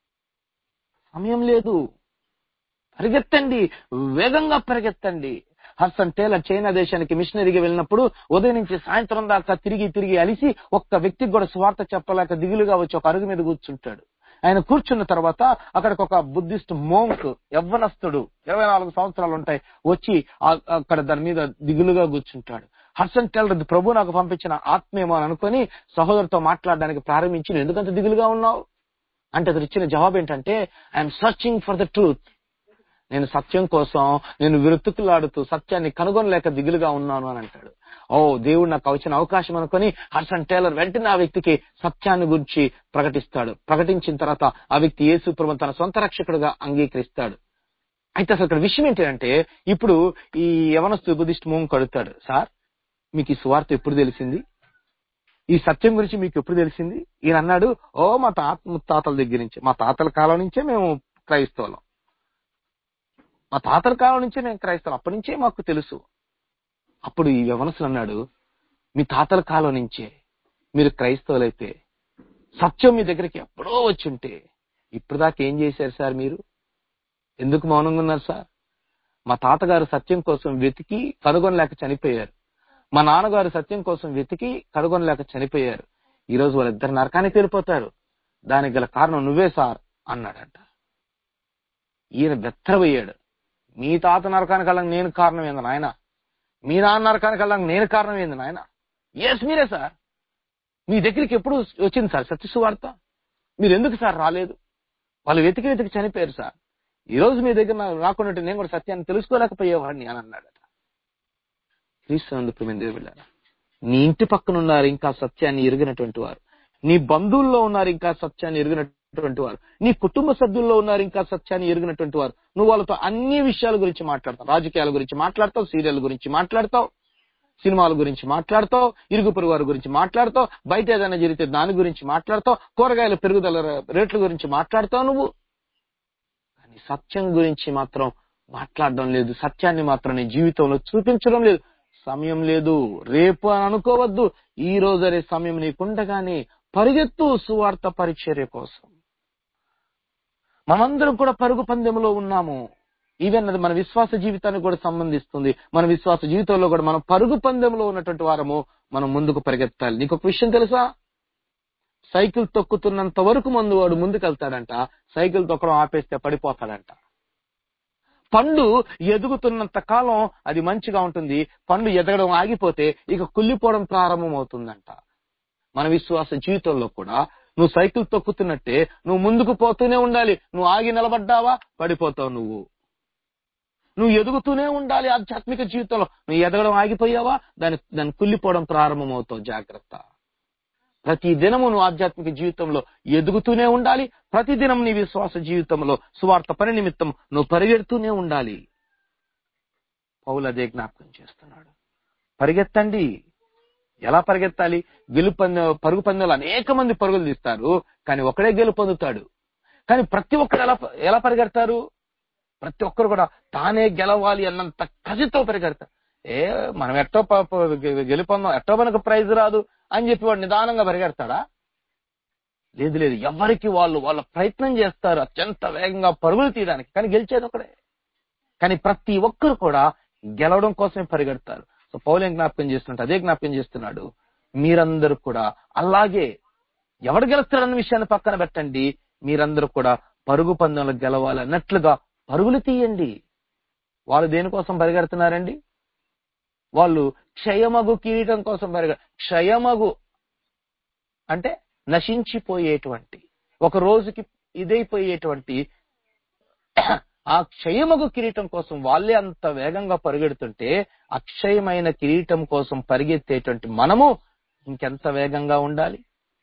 సమయం లేదు పరిగెత్తండి వేగంగా పరిగెత్తండి హర్సన్ టేలర్ చైనా దేశానికి మిషనరీగా వెళ్ళినప్పుడు ఉదయం నుంచి సాయంత్రం దాకా తిరిగి తిరిగి అలిసి ఒక్క వ్యక్తికి కూడా స్వార్థ చెప్పలేక దిగులుగా వచ్చి ఒక అరుగు మీద కూర్చుంటాడు ఆయన కూర్చున్న తర్వాత అక్కడికి ఒక బుద్ధిస్ట్ మోంక్ యవ్వనస్తుడు ఇరవై నాలుగు సంవత్సరాలు ఉంటాయి వచ్చి ఆ- అక్కడ దాని మీద దిగులుగా కూర్చుంటాడు హర్సన్ టెల్లర్ "ఇది ప్రభు నాకు పంపించిన ఆత్మేమో అని అనుకొని సహోదరుతో మాట్లాడడానికి ప్రారంభించి "నువ్వు ఎందుకంత దిగులుగా ఉన్నావు అంటే అతను ఇచ్చిన జవాబు ఏంటంటే I'm searching for the truth నేను సత్యం కోసం నేను విరుతుకులాడుతూ సత్యాన్ని కనుగొనలేక దిగులుగా ఉన్నాను అని అంటాడు ఓ దేవుడు నాకు వచ్చిన అవకాశం అనుకొని హర్సన్ టేలర్ వెంటనే ఆ వ్యక్తికి సత్యాన్ని గురించి ప్రకటిస్తాడు ప్రకటించిన తర్వాత ఆ వ్యక్తి యేసు ప్రభు తన సొంత రక్షకుడుగా అంగీకరిస్తాడు అయితే అసలు ఇక్కడ విషయం ఏంటంటే ఇప్పుడు ఈ యవనస్తు బుద్ధిస్ట్ మూం కడుతాడు సార్ మీకు ఈ సువార్త ఎప్పుడు తెలిసింది ఈ సత్యం గురించి మీకు ఎప్పుడు తెలిసింది ఈయన అన్నాడు ఓ మా తాత ముత్తాతల దగ్గర నుంచి మా తాతల కాలం నుంచే మేము క్రైస్తవులం మా తాతల కాలం నుంచే మేము క్రైస్తవం అప్పటి నుంచే మాకు తెలుసు అప్పుడు ఈ యవనసులు అన్నాడు మీ తాతల కాలం నుంచే మీరు క్రైస్తవులైతే సత్యం మీ దగ్గరికి ఎప్పుడో వచ్చి ఉంటే ఇప్పుడు దాకా ఏం చేశారు సార్ మీరు ఎందుకు మౌనంగా ఉన్నారు సార్ మా తాతగారు సత్యం కోసం వెతికి కనుగొనలేక చనిపోయారు మా నాన్నగారు సత్యం కోసం వెతికి కనుగొనలేక చనిపోయారు ఈ రోజు వాళ్ళిద్దరు నరకానికి వెళ్ళిపోతారు దానికి గల కారణం నువ్వే సార్ అన్నాడంట ఈయన బెత్తరపోయాడు మీ తాత నరకానికి వెళ్ళడానికి నేను కారణం ఏంది నాయన మీ నాన్న నరకానికి వెళ్ళడానికి నేను కారణం ఏంది నాయన ఎస్ మీరే సార్ మీ దగ్గరికి ఎప్పుడు వచ్చింది సార్ సత్యసు వార్త మీరు ఎందుకు సార్ రాలేదు వాళ్ళు వెతికి వెతికి చనిపోయారు సార్ ఈ రోజు మీ దగ్గర నా- రాకుండా నేను కూడా సత్యాన్ని తెలుసుకోలేకపోయేవాడిని అని అన్నాడట క్రీస్తునందు ప్రేమ దేవుళ్ళారా నీ ఇంటి పక్కన ఉన్నారు ఇంకా సత్యాన్ని ఎరిగినటువంటి వారు నీ బంధువుల్లో ఉన్నారు ఇంకా సత్యాన్ని ఎరిగినటువంటి వారు నీ కుటుంబ సభ్యుల్లో ఉన్నారు ఇంకా సత్యాన్ని ఎరిగినటువంటి వారు నువ్వు వాళ్ళతో అన్ని విషయాల గురించి మాట్లాడతావు రాజకీయాల గురించి మాట్లాడతావు సీరియల్ గురించి మాట్లాడతావు సినిమాల గురించి మాట్లాడతావు ఇరుగు పొరుగు వారి గురించి మాట్లాడతావు బయట ఏదైనా జరిగితే దాని గురించి మాట్లాడతావు కూరగాయల పెరుగుదల రేట్ల గురించి మాట్లాడతావు నువ్వు కానీ సత్యం గురించి మాత్రం మాట్లాడడం లేదు సత్యాన్ని మాత్రం నీ జీవితంలో చూపించడం లేదు సమయం లేదు రేపు అని అనుకోవద్దు ఈ రోజు అనే సమయం నీకుండగానే పరిగెత్తు సువార్త పరిచర్య కోసం మనందరం కూడా పరుగు పందెంలో ఉన్నాము ఈవెన్ అది మన విశ్వాస జీవితానికి కూడా సంబంధిస్తుంది మన విశ్వాస జీవితంలో కూడా మనం పరుగు పందెంలో ఉన్నటువంటి వారము మనం ముందుకు పరిగెత్తాలి నీకు ఒక విషయం తెలుసా సైకిల్ తొక్కుతున్నంత వరకు ముందు వాడు ముందుకెళ్తాడంట సైకిల్ తొక్కడం ఆపేస్తే పడిపోతాడంట పండు ఎదుగుతున్నంత కాలం అది మంచిగా ఉంటుంది పండు ఎదగడం ఆగిపోతే ఇక కుళ్ళిపోవడం ప్రారంభం అవుతుందంట మన విశ్వాస జీవితంలో కూడా నువ్వు సైకిల్ తొక్కుతున్నట్టే నువ్వు ముందుకు పోతూనే ఉండాలి నువ్వు ఆగి నిలబడ్డావా పడిపోతావు నువ్వు నువ్వు ఎదుగుతూనే ఉండాలి ఆధ్యాత్మిక జీవితంలో నువ్వు ఎదగడం ఆగిపోయావా దాని దాని కుళ్ళిపోవడం ప్రారంభం అవుతావు జాగ్రత్త ప్రతి దినము నువ్వు ఆధ్యాత్మిక జీవితంలో ఎదుగుతూనే ఉండాలి ప్రతి దినం నీ విశ్వాస జీవితంలో సువార్త పని నిమిత్తం నువ్వు పరిగెడుతూనే ఉండాలి పౌలు అదే జ్ఞాపకం చేస్తున్నాడు పరిగెత్తండి ఎలా పరిగెత్తాలి గెలుపు పందెం పరుగు పందెంలో అనేక మంది పరుగులు తీస్తారు కానీ ఒకడే గెలుపు పొందుతాడు కానీ ప్రతి ఒక్కరు ఎలా ఎలా పరిగెడతారు ప్రతి ఒక్కరు కూడా తానే గెలవాలి అన్నంత కసితో పరిగెడతారు ఏ మనం ఎట్టో ప- ప- గె- గెలుపొందాం ఎట్టో మనకు ప్రైజ్ రాదు అని చెప్పి వాడు నిదానంగా పరిగెడతాడా లేదు లేదు ఎవరికి వాళ్ళు వాళ్ళ ప్రయత్నం చేస్తారు అత్యంత వేగంగా పరుగులు తీయడానికి కానీ గెలిచేది ఒకడే కానీ ప్రతి ఒక్కరు కూడా గెలవడం కోసమే పరిగెడతారు సో పౌలు ఏం జ్ఞాపకం చేస్తున్నట్టు అదే జ్ఞాపకం చేస్తున్నాడు మీరందరూ కూడా అలాగే ఎవడు గెలుస్తాడన్న విషయాన్ని పక్కన పెట్టండి మీరందరూ కూడా పరుగు పందెంలో గెలవాలన్నట్లుగా పరుగులు తీయండి వాళ్ళు దేనికోసం పరిగెడుతున్నారండి వాళ్ళు క్షయమగు కిరీటం కోసం పరిగె క్షయమగు అంటే నశించిపోయేటువంటి ఒక రోజుకి ఇదైపోయేటువంటి ఆ క్షయమగు కిరీటం కోసం వాళ్ళే అంత వేగంగా పరిగెడుతుంటే అక్షయమైన కిరీటం కోసం పరిగెత్తేటువంటి మనము ఇంకెంత వేగంగా ఉండాలి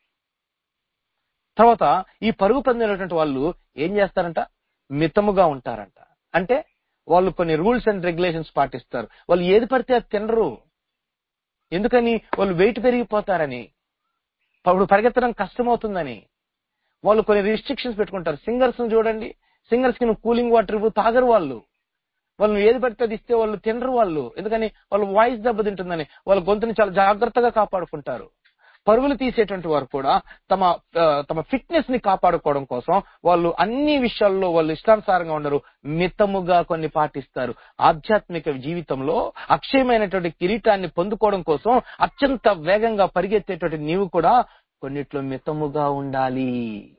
తర్వాత ఈ పరుగు పందినటువంటి వాళ్ళు ఏం చేస్తారంట మితముగా ఉంటారంట అంటే వాళ్ళు కొన్ని రూల్స్ అండ్ రెగ్యులేషన్స్ పాటిస్తారు వాళ్ళు ఏది పడితే అది తినరు ఎందుకని వాళ్ళు వెయిట్ పెరిగిపోతారని ఇప్పుడు పరిగెత్తడం కష్టమవుతుందని వాళ్ళు కొన్ని రిస్ట్రిక్షన్స్ పెట్టుకుంటారు సింగర్స్ చూడండి సింగర్స్ కి నువ్వు కూలింగ్ వాటర్ ఇవ్వు తాగరు వాళ్ళు వాళ్ళు నువ్వు ఏది పడితే అది ఇస్తే వాళ్ళు తినరు వాళ్ళు ఎందుకని వాళ్ళ వాయిస్ దెబ్బతింటుందని వాళ్ళ గొంతుని చాలా జాగ్రత్తగా కాపాడుకుంటారు పరుగులు తీసేటువంటి వారు కూడా తమ ఆ, తమ ఫిట్నెస్ ని కాపాడుకోవడం కోసం వాళ్ళు అన్ని విషయాల్లో వాళ్ళు ఇష్టానుసారంగా ఉండరు మితముగా కొన్ని పాటిస్తారు ఆధ్యాత్మిక జీవితంలో అక్షయమైనటువంటి కిరీటాన్ని పొందుకోవడం కోసం అత్యంత వేగంగా పరిగెత్తేటువంటి నీవు కూడా కొన్నిట్లో మితముగా ఉండాలి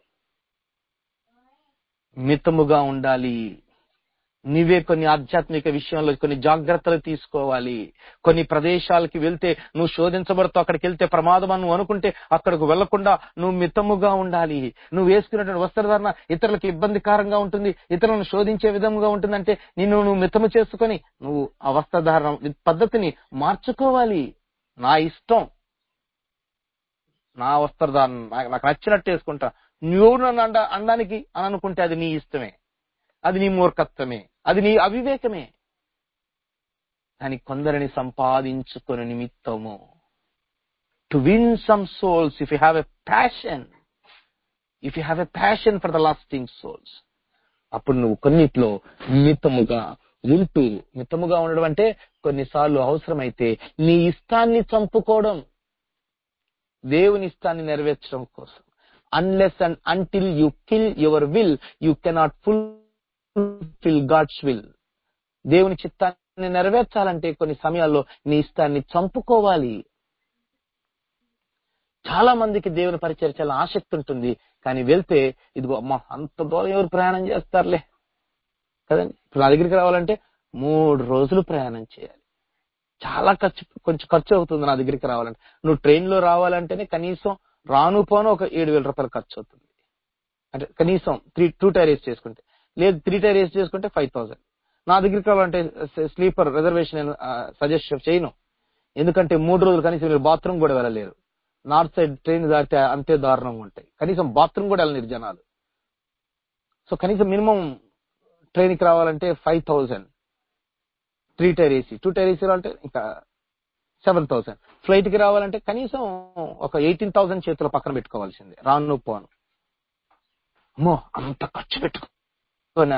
మితముగా ఉండాలి నీవే కొన్ని ఆధ్యాత్మిక విషయంలో కొన్ని జాగ్రత్తలు తీసుకోవాలి కొన్ని ప్రదేశాలకి వెళ్తే నువ్వు శోధించబడుతూ అక్కడికి వెళ్తే ప్రమాదం అని నువ్వు అనుకుంటే అక్కడికి వెళ్లకుండా నువ్వు మితముగా ఉండాలి నువ్వు వేసుకున్నటువంటి వస్త్రధారణ ఇతరులకు ఇబ్బందికరంగా ఉంటుంది ఇతరులను శోధించే విధంగా ఉంటుందంటే నిన్ను నువ్వు మితము చేసుకొని నువ్వు ఆ వస్త్రధారణ పద్ధతిని మార్చుకోవాలి నా ఇష్టం నా వస్త్రధారణ నాకు నాకు నచ్చినట్టు వేసుకుంటా నువ్వు నన్ను అండ అనడానికి అని అనుకుంటే అది నీ ఇష్టమే అది నీ మూర్ఖత్వమే అది నీ అవివేకమే కానీ కొందరిని సంపాదించుకుని నిమిత్తము to win some souls if you have a passion if you have a passion for the lasting souls అప్పుడు నువ్వు కొన్నిట్లో మితముగా ఉంటూ మితముగా ఉండడం అంటే కొన్నిసార్లు అవసరమైతే నీ ఇష్టాన్ని చంపుకోవడం దేవుని ఇష్టాన్ని నెరవేర్చడం కోసం unless and until you kill your will you cannot full God's will దేవుని చిత్తాన్ని నెరవేర్చాలంటే కొన్ని సమయాల్లో నీ ఇష్టాన్ని చంపుకోవాలి చాలా మందికి దేవుని పరిచయం చాలా ఆసక్తి ఉంటుంది కానీ వెళ్తే ఇదిగో అమ్మ అంత దూరం ఎవరు ప్రయాణం చేస్తారులే కదండి ఇప్పుడు నా దగ్గరికి రావాలంటే మూడు రోజులు ప్రయాణం చేయాలి చాలా ఖర్చు కొంచెం ఖర్చు అవుతుంది నా దగ్గరికి రావాలంటే నువ్వు ట్రైన్ లో రావాలంటేనే కనీసం రాను పోను ఒక ఏడు వేల రూపాయలు ఖర్చు అవుతుంది అంటే కనీసం త్రీ టూ టైర్ ఏసీ చేసుకుంటే లేదు త్రీ టైర్ ఏసీ చేసుకుంటే ఫైవ్ థౌసండ్ నా దగ్గరికి రావాలంటే స్లీపర్ రిజర్వేషన్ నేను సజెస్ట్ చేయను ఎందుకంటే మూడు రోజులు కనీసం మీరు బాత్రూమ్ కూడా వెళ్ళలేరు నార్త్ సైడ్ ట్రైన్ దాటితే అంతే దారుణంగా ఉంటాయి కనీసం బాత్రూమ్ కూడా వెళ్ళలేరు జనాలు సో కనీసం మినిమం ట్రైన్కి రావాలంటే five thousand three tier AC two tier AC అంటే ఇంకా సెవెన్ థౌసండ్ ఫ్లైట్ కి రావాలంటే కనీసం ఒక ఎయిటీన్ థౌసండ్ చేతుల పక్కన పెట్టుకోవాల్సిందే రాను పోను అమ్మో అంత ఖర్చు పెట్టుకోనా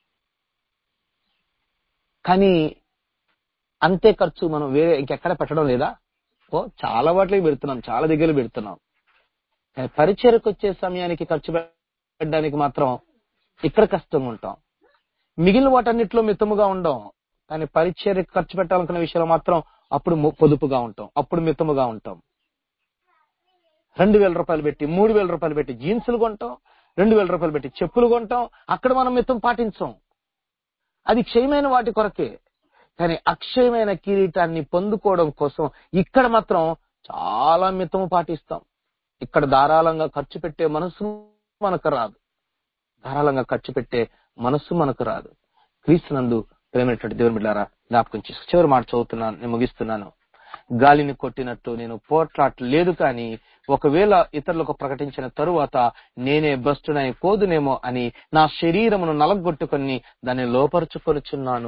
కానీ అంతే ఖర్చు మనం వేరే ఇంకెక్కడ పెట్టడం లేదా ఓ చాలా వాటికి పెడుతున్నాం చాలా దగ్గర పెడుతున్నాం కానీ పరిచయకు వచ్చే సమయానికి ఖర్చు పెట్టడానికి మాత్రం ఇక్కడ కష్టంగా ఉంటాం మిగిలిన వాటన్నిటిలో మితముగా ఉండం కానీ పరిచర్యకు ఖర్చు పెట్టాలనుకున్న విషయంలో మాత్రం అప్పుడు ము- పొదుపుగా ఉంటాం అప్పుడు మితముగా ఉంటాం రెండు వేల రూపాయలు పెట్టి మూడు వేల రూపాయలు పెట్టి జీన్సులు కొంటాం రెండు వేల రూపాయలు పెట్టి చెప్పులు కొంటాం అక్కడ మనం మితం పాటించాం అది క్షయమైన వాటి కొరకే కానీ అక్షయమైన కిరీటాన్ని పొందుకోవడం కోసం ఇక్కడ మాత్రం చాలా మితము పాటిస్తాం ఇక్కడ ధారాళంగా ఖర్చు పెట్టే మనసు మనకు రాదు ధారాళంగా ఖర్చు పెట్టే మనస్సు మనకు రాదు క్రీస్తునందు ప్రేమైనటువంటి దేవుని బిడ్డారా జ్ఞాపకం చేసుకో చివరి మాట చదువుతున్నాను నేను ముగిస్తున్నాను గాలిని కొట్టినట్టు నేను పోట్లాడలేదు కానీ ఒకవేళ ఇతరులకు ప్రకటించిన తరువాత నేనే భ్రష్టునై పోదునేమో అని నా శరీరమును నలగొట్టుకొని దాన్ని లోపరుచుకొనుచున్నాను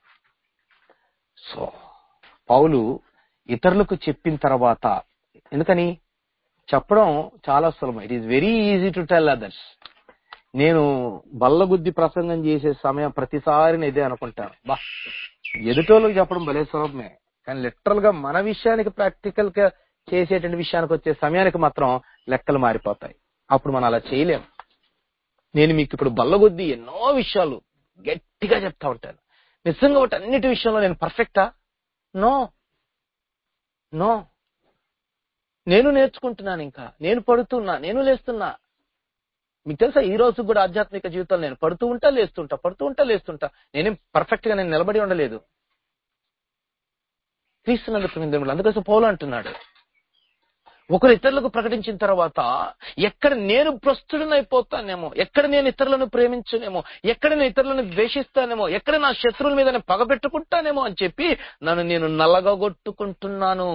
సో పౌలు ఇతరులకు చెప్పిన తర్వాత ఎందుకని చెప్పడం చాలా సులభం it is very easy to tell others నేను బల్లగుద్ది ప్రసంగం చేసే సమయం ప్రతిసారి నేను ఇదే అనుకుంటాను బా ఎదుటోళ్ళకి చెప్పడం భలే సులభమే కానీ లిటరల్ గా మన విషయానికి ప్రాక్టికల్ గా చేసేటువంటి విషయానికి వచ్చే సమయానికి మాత్రం లెక్కలు మారిపోతాయి అప్పుడు మనం అలా చేయలేం నేను మీకు ఇప్పుడు బల్లగొద్ది ఎన్నో విషయాలు గట్టిగా చెప్తా ఉంటాను నిజంగా ఒకటి అన్నిటి విషయంలో నేను పర్ఫెక్టా నో నో నేను నేర్చుకుంటున్నాను ఇంకా నేను పడుతున్నా నేను లేస్తున్నా మీకు తెలుసా ఈ రోజు కూడా ఆధ్యాత్మిక జీవితంలో నేను పడుతూ ఉంటా లేస్తుంటా పడుతూ ఉంటా లేస్తుంటా నేనేం పర్ఫెక్ట్ గా నేను నిలబడి ఉండలేదు క్రీస్తునందుకు దేవుడు అందుకోసం పౌలు అంటున్నాడు ఒకరు ఇతరులకు ప్రకటించిన తర్వాత ఎక్కడ నేను భ్రష్టుడనైపోతానేమో ఎక్కడ నేను ఇతరులను ప్రేమించనేమో ఎక్కడ నేను ఇతరులను ద్వేషిస్తానేమో ఎక్కడ నా శత్రువుల మీద నేను పగబెట్టుకుంటానేమో అని చెప్పి నన్ను నేను నల్లగొట్టుకుంటున్నాను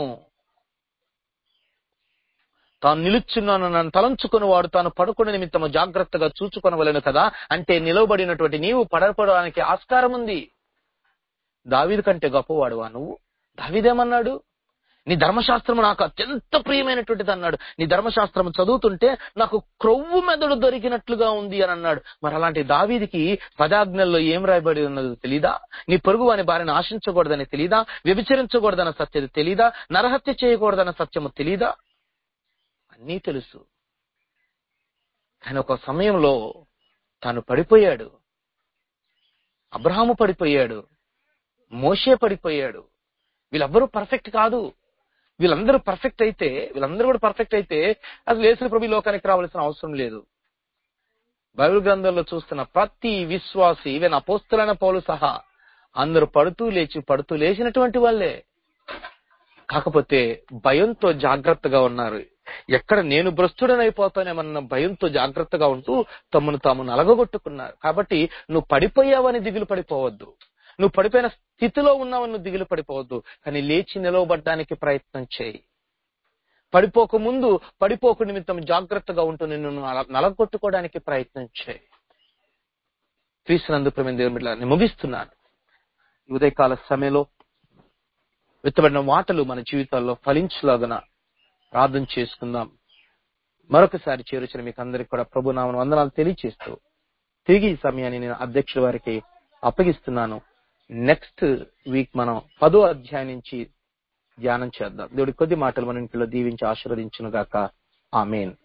తాను నిలుచున్నాను నన్ను తలంచుకుని వాడు తాను పడుకునే నిమిత్తము జాగ్రత్తగా చూచుకొనవలను కదా అంటే నిలవబడినటువంటి నీవు పడపడడానికి ఆస్కారం ఉంది దావీదు కంటే గొప్పవాడువా నువ్వు దావీదేమన్నాడు నీ ధర్మశాస్త్రము నాకు అత్యంత ప్రియమైనటువంటిది అన్నాడు నీ ధర్మశాస్త్రం చదువుతుంటే నాకు క్రొవ్వు మెదడు దొరికినట్లుగా ఉంది అని అన్నాడు మరి అలాంటి దావీదికి పదాజ్ఞల్లో ఏం రాయబడి ఉన్నదో తెలీదా నీ పొరుగు వాని భార్యను ఆశించకూడదని తెలీదా వ్యభిచరించకూడదన్న సత్యత తెలీదా నరహత్య చేయకూడదన్న సత్యము తెలీదా అన్నీ తెలుసు కానీ ఒక సమయంలో తాను పడిపోయాడు అబ్రహాము పడిపోయాడు మోషే పడిపోయాడు వీళ్ళెవ్వరూ పర్ఫెక్ట్ కాదు వీళ్ళందరూ పర్ఫెక్ట్ అయితే వీళ్ళందరూ కూడా పర్ఫెక్ట్ అయితే అసలు యేసు ప్రభు ఈ లోకానికి రావాల్సిన అవసరం లేదు బైబిల్ గ్రంథంలో చూస్తున్న ప్రతి విశ్వాసి ఈవెన్ అపోస్తులైన పౌలు సహా అందరూ పడుతూ లేచి పడుతూ లేచినటువంటి వాళ్ళే కాకపోతే భయంతో జాగ్రత్తగా ఉన్నారు ఎక్కడ నేను భ్రష్టుడనైపోతానేమన్న భయంతో జాగ్రత్తగా ఉంటూ తమను తాము నలగొట్టుకున్నారు కాబట్టి నువ్వు పడిపోయావని దిగులు పడిపోవద్దు నువ్వు పడిపోయిన స్థితిలో ఉన్నావని నువ్వు దిగులు పడిపోవద్దు కానీ లేచి నిలవబడ్డానికి ప్రయత్నం చేయి పడిపోక ముందు పడిపోక నిమిత్తం జాగ్రత్తగా ఉంటూ నిన్ను నల- నలగొట్టుకోవడానికి ప్రయత్నం చేయి క్రీస్తునందు ప్రేమ దేవుని బిడ్డలారా, నేను ముగిస్తున్నాను ఈ ఉదయకాల సమయంలో విత్తబడిన మాటలు మన జీవితాల్లో ఫలించలాగన ప్రార్థన చేసుకుందాం మరొకసారి చేరుచిన మీకు అందరికి కూడా ప్రభు నామను వందనాలు తెలియచేస్తూ తిరిగి ఈ సమయాన్ని నేను అధ్యక్షుల వారికి అప్పగిస్తున్నాను నెక్స్ట్ వీక్ మనం పదో అధ్యాయం నుంచి ధ్యానం చేద్దాం దేవుడి కొద్ది మాటలు మన ఇంట్లో దీవించి ఆశీర్వదించును గాక ఆమెన్